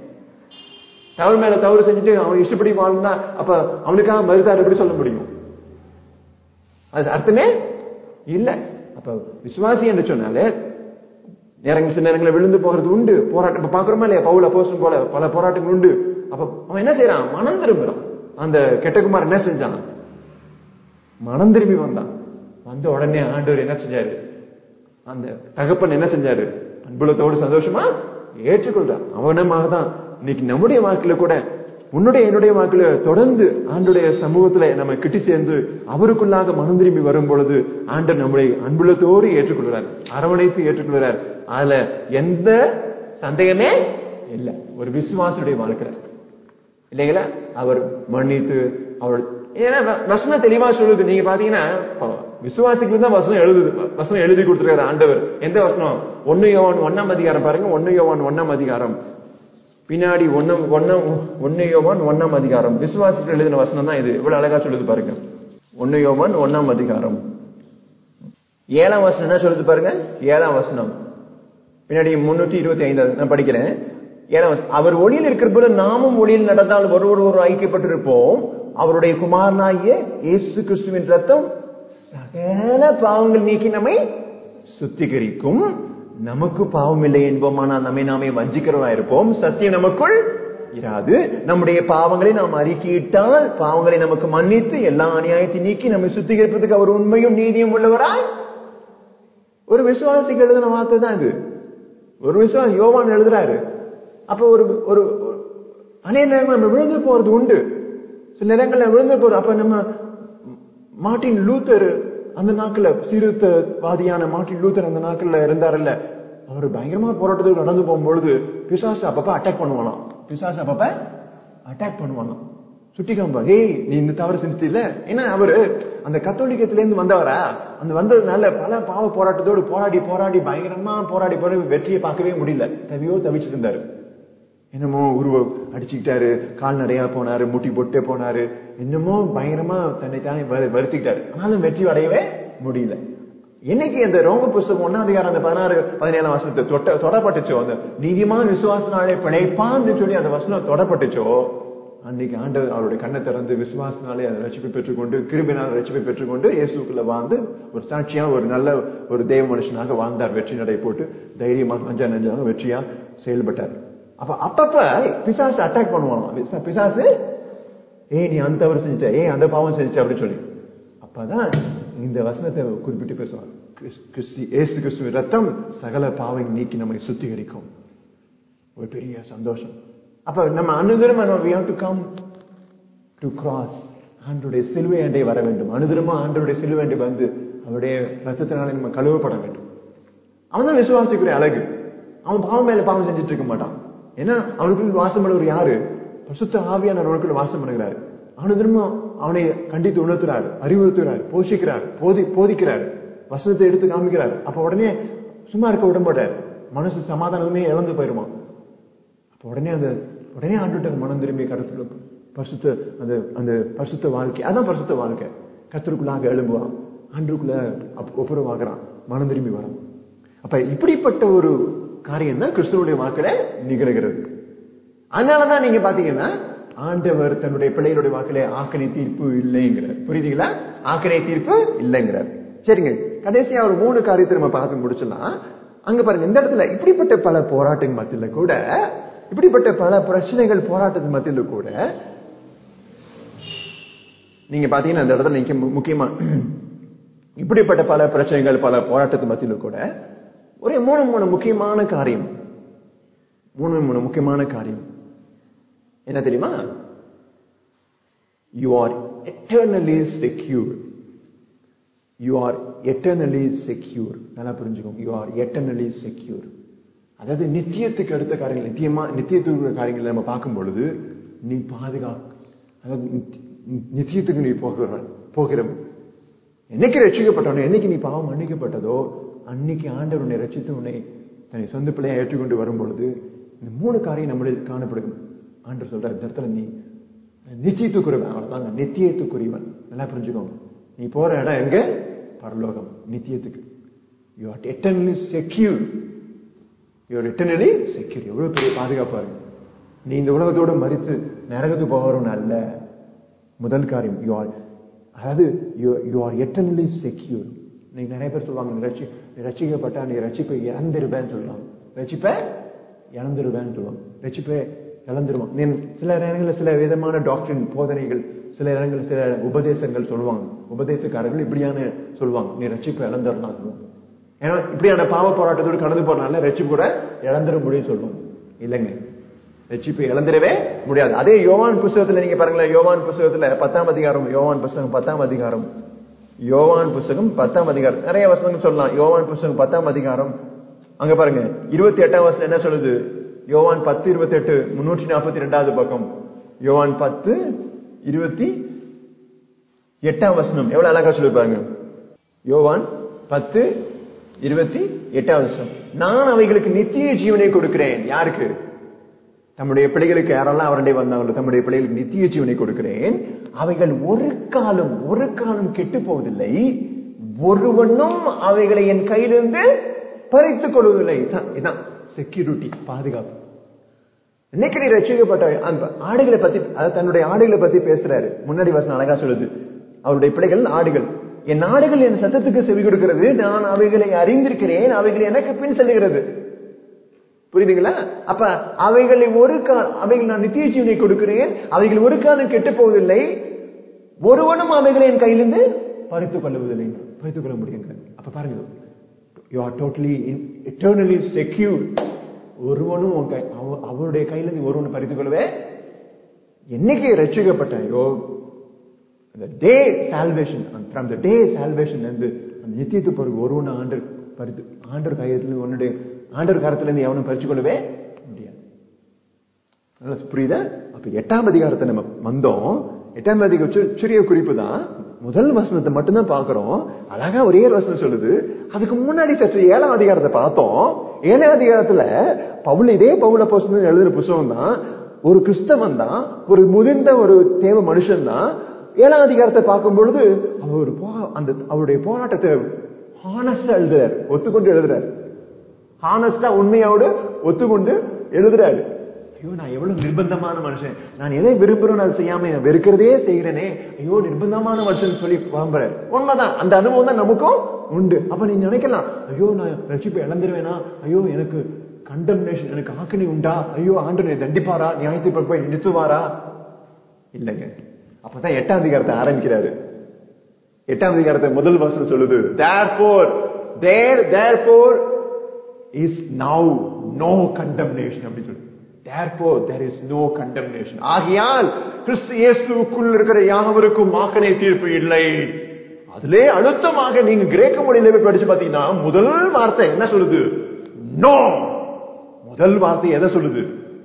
தவறு மேல தவறு செஞ்சுட்டு அவன் இஷ்டப்படி வாழ்ந்தா அப்ப அவனுக்காக மறுத்தார் எப்படி சொல்ல முடியும் அது அர்த்தமே இல்ல அப்ப விசுவாசி என்று சொன்னாலே நேரங்கள் சில நேரங்களில் விழுந்து போகிறது உண்டு போராட்டம் இப்ப பாக்குறோமா இல்லையா பவுல் அப்போஸ்தலன் போல பல போராட்டங்கள் உண்டு அப்ப அவன் என்ன செய்யறான் மனம் திரும்புறான் அந்த கெட்டகுமார் என்ன செஞ்சான் மனம் திரும்பி வந்தான் வந்த உடனே ஆண்டவர் என்ன செஞ்சாரு அந்த தகப்பன் என்ன செஞ்சாரு அன்புலத்தோடு சந்தோஷமா ஏற்றுக்கொள்றான் அவனமாக தான் இன்னைக்கு நம்முடைய வாழ்க்கையில கூட உன்னுடைய என்னுடைய வாழ்க்கையில தொடர்ந்து ஆண்டுடைய சமூகத்துல நம்ம கிட்டி சேர்ந்து அவருக்குள்ளாக மனம் திரும்பி வரும் பொழுது ஆண்டர் நம்முடைய அன்புலத்தோடு ஏற்றுக்கொள்கிறார் அரவணைத்து ஏற்றுக்கொள்கிறார் அதுல எந்த சந்தேகமே இல்ல ஒரு விசுவாசுடைய வாழ்க்கை இல்லைங்களா அவர் மன்னித்து அவர் ஏன்னா வ- வசனம் தெளிவா சொல்லுது நீங்க பாத்தீங்கன்னா இப்போ விசுவாசிக்கு தான் வசனம் எழுதுது வசனம் எழுதி கொடுத்திருக்காரு ஆண்டவர் எந்த வசனம் ஒன்னு யோவான் ஒன்னாம் அதிகாரம் பாருங்க ஒன்னு யோவான் ஒன்னாம் அதிகாரம் பின்னாடி ஒன்னு ஒன்னாம் ஒன்னு யோவான் ஒன்னாம் அதிகாரம் விசுவாசிக்கு எழுதின வசனம் தான் இது இவ்வளவு அழகா சொல்லுது பாருங்க ஒன்னு யோவான் ஒன்னாம் அதிகாரம் ஏழாம் வசனம் என்ன சொல்லுது பாருங்க ஏழாம் வசனம் பின்னாடி முன்னூத்தி இருபத்தி ஐந்து நான் படிக்கிறேன் ஏழாம் வசனம். அவர் ஒளியில் இருக்கிற போல நாமும் ஒளியில் நடந்தால் ஒருவர் ஒரு ஐக்கியப்பட்டிருப்போம் அவருடைய குமாரனாகிய இயேசு கிறிஸ்துவின் ரத்தம் சகல பாவங்கள் நீக்கி நம்மை சுத்திகரிக்கும் நமக்கு பாவம் இல்லை என்போமானால் நம்மை நாமே வஞ்சிக்கிறவா இருப்போம் சத்தியம் நமக்குள் இராது நம்முடைய பாவங்களை நாம் அறிக்கையிட்டால் பாவங்களை நமக்கு மன்னித்து எல்லா அநியாயத்தை நீக்கி நம்மை சுத்திகரிப்பதற்கு அவர் உண்மையும் நீதியும் உள்ளவராய் ஒரு விசுவாசிக்கு எழுதின வார்த்தை தான் இது ஒரு விசுவாசி யோவான் எழுதுறாரு அப்ப ஒரு ஒரு ஒரு- அநேக நேரங்கள் நம்ம விழுந்து போறது உண்டு சில நேரங்கள்ல விழுந்து போறது அப்ப நம்ம மார்ட்டின் லூத்தர் அந்த நாட்கள்ல சீர்திருத்தவாதியான மார்ட்டின் லூத்தர் அந்த நாட்கள்ல இருந்தாருல்ல அவர் பயங்கரமா போராட்டத்துக்கு நடந்து போகும்பொழுது பிசாசு அப்பப்ப அட்டாக் பண்ணுவானாம் பிசாசு அப்பப்ப அட்டாக் பண்ணுவானாம் சுட்டி காம்பா ஏய் நீ இந்த தவறு செஞ்சுட்டு ஏன்னா அவரு அந்த கத்தோலிக்கத்துல இருந்து வந்தவரா அந்த வந்ததுனால பல பாவ போராட்டத்தோடு போராடி போராடி பயங்கரமா போராடி போராடி வெற்றியை பார்க்கவே முடியல தவியோ தவிச்சிட்டு இருந்தாரு என்னமோ உருவ அடிச்சுக்கிட்டாரு கால்நடையா போனாரு முட்டி பொட்டே போனாரு என்னமோ பயங்கரமா தன்னை தானே வரு- வருத்திக்கிட்டாரு ஆனாலும் வெற்றி அடையவே முடியல என்னைக்கு அந்த ரோம புஸ்தகம் ஒன்னாம் அதிகாரம் அந்த பதினாறு பதினேழாம் வசனத்தை தொட்ட தொடப்பட்டுச்சோ அந்த நீதிமான் விசுவாசனாலே பிழைப்பான்னு சொல்லி அந்த வசனம் தொடப்பட்டுச்சோ அன்னைக்கு ஆண்டவர் அவருடைய கண்ணை திறந்து விசுவாசனாலே அதை ரட்சிப்பை பெற்றுக்கொண்டு கிருபினால் ரட்சிப்பை பெற்றுக்கொண்டு இயேசுக்குள்ள வாழ்ந்து ஒரு சாட்சியா ஒரு நல்ல ஒரு தெய்வ மனுஷனாக வாழ்ந்தார் வெற்றி நடை போட்டு தைரியமாக அஞ்சா நஞ்சாக வெற்றியா செயல்பட்டார் அப்ப அப்பப்ப பிசாசு அட்டாக் பண்ணுவான் பிசா- பிசாசு ஏய் நீ அந்த தவறு செஞ்சுட்ட ஏய் அந்த பாவம் செஞ்சுட்ட அப்படின்னு சொல்லி அப்பதான் இந்த வசனத்தை குறிப்பிட்டு பேசுவார் கிறிஸ்- கிறிஸ்தி ஏசு கிறிஸ்துவின் ரத்தம் சகல பாவை நீக்கி நம்மை சுத்திகரிக்கும் ஒரு பெரிய சந்தோஷம் அப்ப நம்ம அனுதினம் நம்ம we have to come to cross ஆண்டருடைய சிலுவை அண்டை வர வேண்டும் அனுதினமா ஆண்டருடைய சிலுவை அண்டை வந்து அவருடைய ரத்தத்தினாலே நம்ம கழுவப்பட வேண்டும் அவன் தான் விசுவாசிக்குரிய அழகு அவன் பாவம் மேல பாவம் செஞ்சுட்டு இருக்க மாட்டான் ஏன்னா அவனுக்குள்ள வாசம் பண்ணுவர் யாரு பசுத்த ஆவியான அவனுக்குள்ள வாசம் பண்ணுகிறாரு அவனு திரும்ப அவனை கண்டித்து உணர்த்துறாரு அறிவுறுத்துகிறார் போஷிக்கிறார் போதி போதிக்கிறார் வசனத்தை எடுத்து காமிக்கிறார் அப்ப உடனே சும்மா இருக்க விட மாட்டார் மனசு சமாதானமே இழந்து போயிருமா அப்ப உடனே அந்த உடனே ஆண்டுகிட்ட மனம் திரும்பி கடத்துல பரிசுத்த அந்த அந்த பரிசுத்த வாழ்க்கை அதான் பரிசுத்த வாழ்க்கை கத்தருக்குள்ளாக எழும்புவான் ஆண்டுக்குள்ள அப்- ஒப்புரவாகிறான் மனம் திரும்பி வரான் அப்ப இப்படிப்பட்ட ஒரு காரியம் தான் கிறிஸ்துவனுடைய வாக்கில நிகழ்கிறது அதனாலதான் நீங்க பாத்தீங்கன்னா ஆண்டவர் தன்னுடைய பிள்ளைகளுடைய வாக்கிலே ஆக்கனை தீர்ப்பு இல்லைங்கிறார் புரியுதுங்களா ஆக்கனை தீர்ப்பு இல்லைங்கிறார் சரிங்க கடைசியா ஒரு மூணு காரியத்தை நம்ம பார்த்து முடிச்சிடலாம் அங்க பாருங்க இந்த இடத்துல இப்படிப்பட்ட பல போராட்டங்கள் மத்தியில கூட இப்படிப்பட்ட பல பிரச்சனைகள் போராட்டத்தின் மத்தியில கூட நீங்க பாத்தீங்கன்னா அந்த இடத்துல நீங்க மு- முக்கியமா இப்படிப்பட்ட பல பிரச்சனைகள் பல போராட்டத்து மத்தியில கூட ஒரே மூணு மூணு முக்கியமான காரியம் மூணு மூணு முக்கியமான காரியம் என்ன தெரியுமா you are eternally secure you are eternally secure நல்லா புரிஞ்சுக்கோங்க யூ ஆர் எட்டர்னலி செக்யூர் அதாவது நித்தியத்துக்கு அடுத்த காரியங்கள் நித்தியமா நித்தியத்துக்கு காரியங்களை நம்ம பார்க்கும் பொழுது நீ பாதுகா அதாவது நித்தி- நித்தியத்துக்கு நீ போகிறவன் போகிறவன் என்னைக்கு ரட்சிக்கப்பட்டவனோ என்னைக்கு நீ பாவம் மன்னிக்கப்பட்டதோ அன்னைக்கு ஆண்டவர் உன்னை ரட்சித்து உன்னை தன்னை சொந்த பிள்ளையை ஏற்றுக்கொண்டு வரும் பொழுது இந்த மூணு காரியம் நம்மளில் காணப்படும் ஆண்டவர் சொல்றார் இந்த இடத்துல நீ நித்தியத்துக்குரியவன் அவ்வளவுதாங்க நித்தியத்துக்குரியவன் நல்லா புரிஞ்சுக்கோங்க நீ போற இடம் எங்க பரலோகம் நித்தியத்துக்கு you are eternally secure you are eternally secure எவ்வளவு பெரிய பாதுகாப்பா இருக்கு நீ இந்த உலகத்தோட மறித்து நரகத்துக்கு போகிறவன் அல்ல முதல் காரியம் யூ ஆர் அதாவது யூ ஆர் எட்டர்னலி செக்யூர் நீங்க நிறைய பேர் சொல்லுவாங்க நீ ரட்சி நீ ரட்சிக்கப்பட்டா நீ ரட்சிப்பை இழந்துருவேன்னு சொல்லுவாங்க ரட்சிப்பை இழந்துருவேன்னு சொல்லுவாங்க ரட்சிப்பை இழந்துருவான் நீ சில நேரங்களில் சில விதமான டாக்டரின் போதனைகள் சில நேரங்களில் சில உபதேசங்கள் சொல்லுவாங்க உபதேசக்காரர்கள் இப்படியான சொல்லுவாங்க நீ ரட்சிப்பை இழந்துடலாம் சொல்லுவாங்க ஏன்னா இப்படியான பாவ போராட்டத்தோடு கடந்து போறனால ரட்சிப்பு கூட இழந்துட முடியும் சொல்லுவாங்க இல்லைங்க ரட்சிப்பு இழந்துடவே முடியாது அதே யோவான் புஸ்தகத்துல நீங்க பாருங்களேன் யோவான் புஸ்தகத்துல பத்தாம் அதிகாரம் யோவான் புஸ்தகம் பத்தாம் அதிகாரம் யோவான் புஸ்தகம் பத்தாம் அதிகாரம் நிறைய வசனங்கள் சொல்லலாம் யோவான் புஸ்தகம் பத்தாம் அதிகாரம் அங்க பாருங்க இருபத்தி எட்டாம் வசனம் என்ன சொல்லுது யோவான் பத்து இருபத்தி எட்டு முன்னூற்றி நாற்பத்தி ரெண்டாவது பக்கம் யோவான் பத்து இருபத்தி எட்டாம் வசனம் எவ்வளவு அழகா சொல்லிருப்பாங்க யோவான் பத்து இருபத்தி எட்டாவது வசனம் நான் அவைகளுக்கு நித்திய ஜீவனை கொடுக்கிறேன் யாருக்கு தம்முடைய பிள்ளைகளுக்கு யாரெல்லாம் அவருடைய வந்தாங்களோ தம்முடைய பிள்ளைகளுக்கு நித்திய ஜீவனை கொடுக்கிறேன் அவைகள் ஒரு காலம் ஒரு காலம் கெட்டு போவதில்லை ஒருவனும் அவைகளை என் கையிலிருந்து பறித்துக் கொள்வதில்லை இதான் இதான் செக்யூரிட்டி பாதுகாப்பு இன்னைக்கு நீ ரட்சிக்கப்பட்ட அந்த ஆடுகளை பத்தி அதாவது தன்னுடைய ஆடுகளை பத்தி பேசுறாரு முன்னாடி வசனம் அழகா சொல்லுது அவருடைய பிள்ளைகள் ஆடுகள் என் ஆடுகள் என் சத்தத்துக்கு செவி கொடுக்கிறது நான் அவைகளை அறிந்திருக்கிறேன் அவைகள் எனக்கு பின் செல்லுகிறது புரியுதுங்களா அப்ப அவைகளை ஒரு கால் அவைகள் நான் நித்திய ஜீவனை கொடுக்கிறேன் அவைகள் ஒரு காலம் கெட்டு போவதில்லை ஒருவனும் அவைகளை என் கையிலிருந்து பறித்துக் கொள்ளுவதில்லை பறித்துக் கொள்ள முடியுங்க அப்ப பாருங்க you are totally eternally secure ஒருவனும் உன் கை அவ- அவருடைய கையிலிருந்து ஒருவன் பறித்துக் கொள்ளவே என்னைக்கு ரட்சிக்கப்பட்டேன் யோ the day salvation and from the day salvation இருந்து அந்த நித்தியத்து பிறகு ஒருவன் ஆண்டர் பறித்து ஆண்டர் கையத்துல உன்னுடைய ஆண்டர் கரத்துல இருந்து எவனும் பறிச்சு கொள்ளவே முடியாது நல்லா புரியுதா அப்ப எட்டாம் அதிகாரத்தை நம்ம வந்தோம் எட்டாம் அதிகாரம் சி- சிறிய குறிப்பு தான் முதல் வசனத்தை மட்டும்தான் பார்க்கிறோம் அழகா ஒரே ஒரு வசனம் சொல்லுது அதுக்கு முன்னாடி சற்று ஏழாம் அதிகாரத்தை பார்த்தோம் ஏழாம் அதிகாரத்துல பவுல் இதே பவுல போஸ்ட் எழுதுன புஸ்தகம் தான் ஒரு கிறிஸ்தவன் தான் ஒரு முதிர்ந்த ஒரு தேவ மனுஷன் தான் ஏழாம் அதிகாரத்தை பார்க்கும் பொழுது அவர் ஒரு போ- அந்த அவருடைய போராட்டத்தை ஹானஸ்டா எழுதுறாரு ஒத்துக்கொண்டு எழுதுறாரு ஹானஸ்டா உண்மையோடு ஒத்துக்கொண்டு எழுதுறாரு ஐயோ நான் எவ்வளவு நிர்பந்தமான மனுஷன் நான் எதை விரும்புறேன் அதை செய்யாம நான் வெறுக்கிறதே செய்கிறேனே ஐயோ நிர்பந்தமான மனுஷன் சொல்லி புலம்புறாரு உண்மைதான் அந்த அனுபவம் தான் நமக்கும் உண்டு அப்ப நீ நினைக்கலாம் ஐயோ நான் ரட்சிப்பை இழந்துருவேனா ஐயோ எனக்கு கண்டம்னேஷன் எனக்கு ஆக்கணி உண்டா ஐயோ ஆண்டு தண்டிப்பாரா நியாயத்தை போய் நிறுத்துவாரா இல்லைங்க அப்பதான் எட்டாம் அதிகாரத்தை ஆரம்பிக்கிறாரு எட்டாம் அதிகாரத்தை முதல் வசனம் சொல்லுது therefore there therefore is now no condemnation அப்படி சொல்லு therefore there is no condemnation ஆகையால் கிறிஸ்து இயேசுவுக்குள் இருக்கிற யாவருக்கும் மாக்கனை தீர்ப்பு இல்லை அதிலே அழுத்தமாக நீங்க கிரேக்க மொழியில போய் படிச்சு பாத்தீங்கன்னா முதல் வார்த்தை என்ன சொல்லுது நோ முதல் வார்த்தை எதை சொல்லுது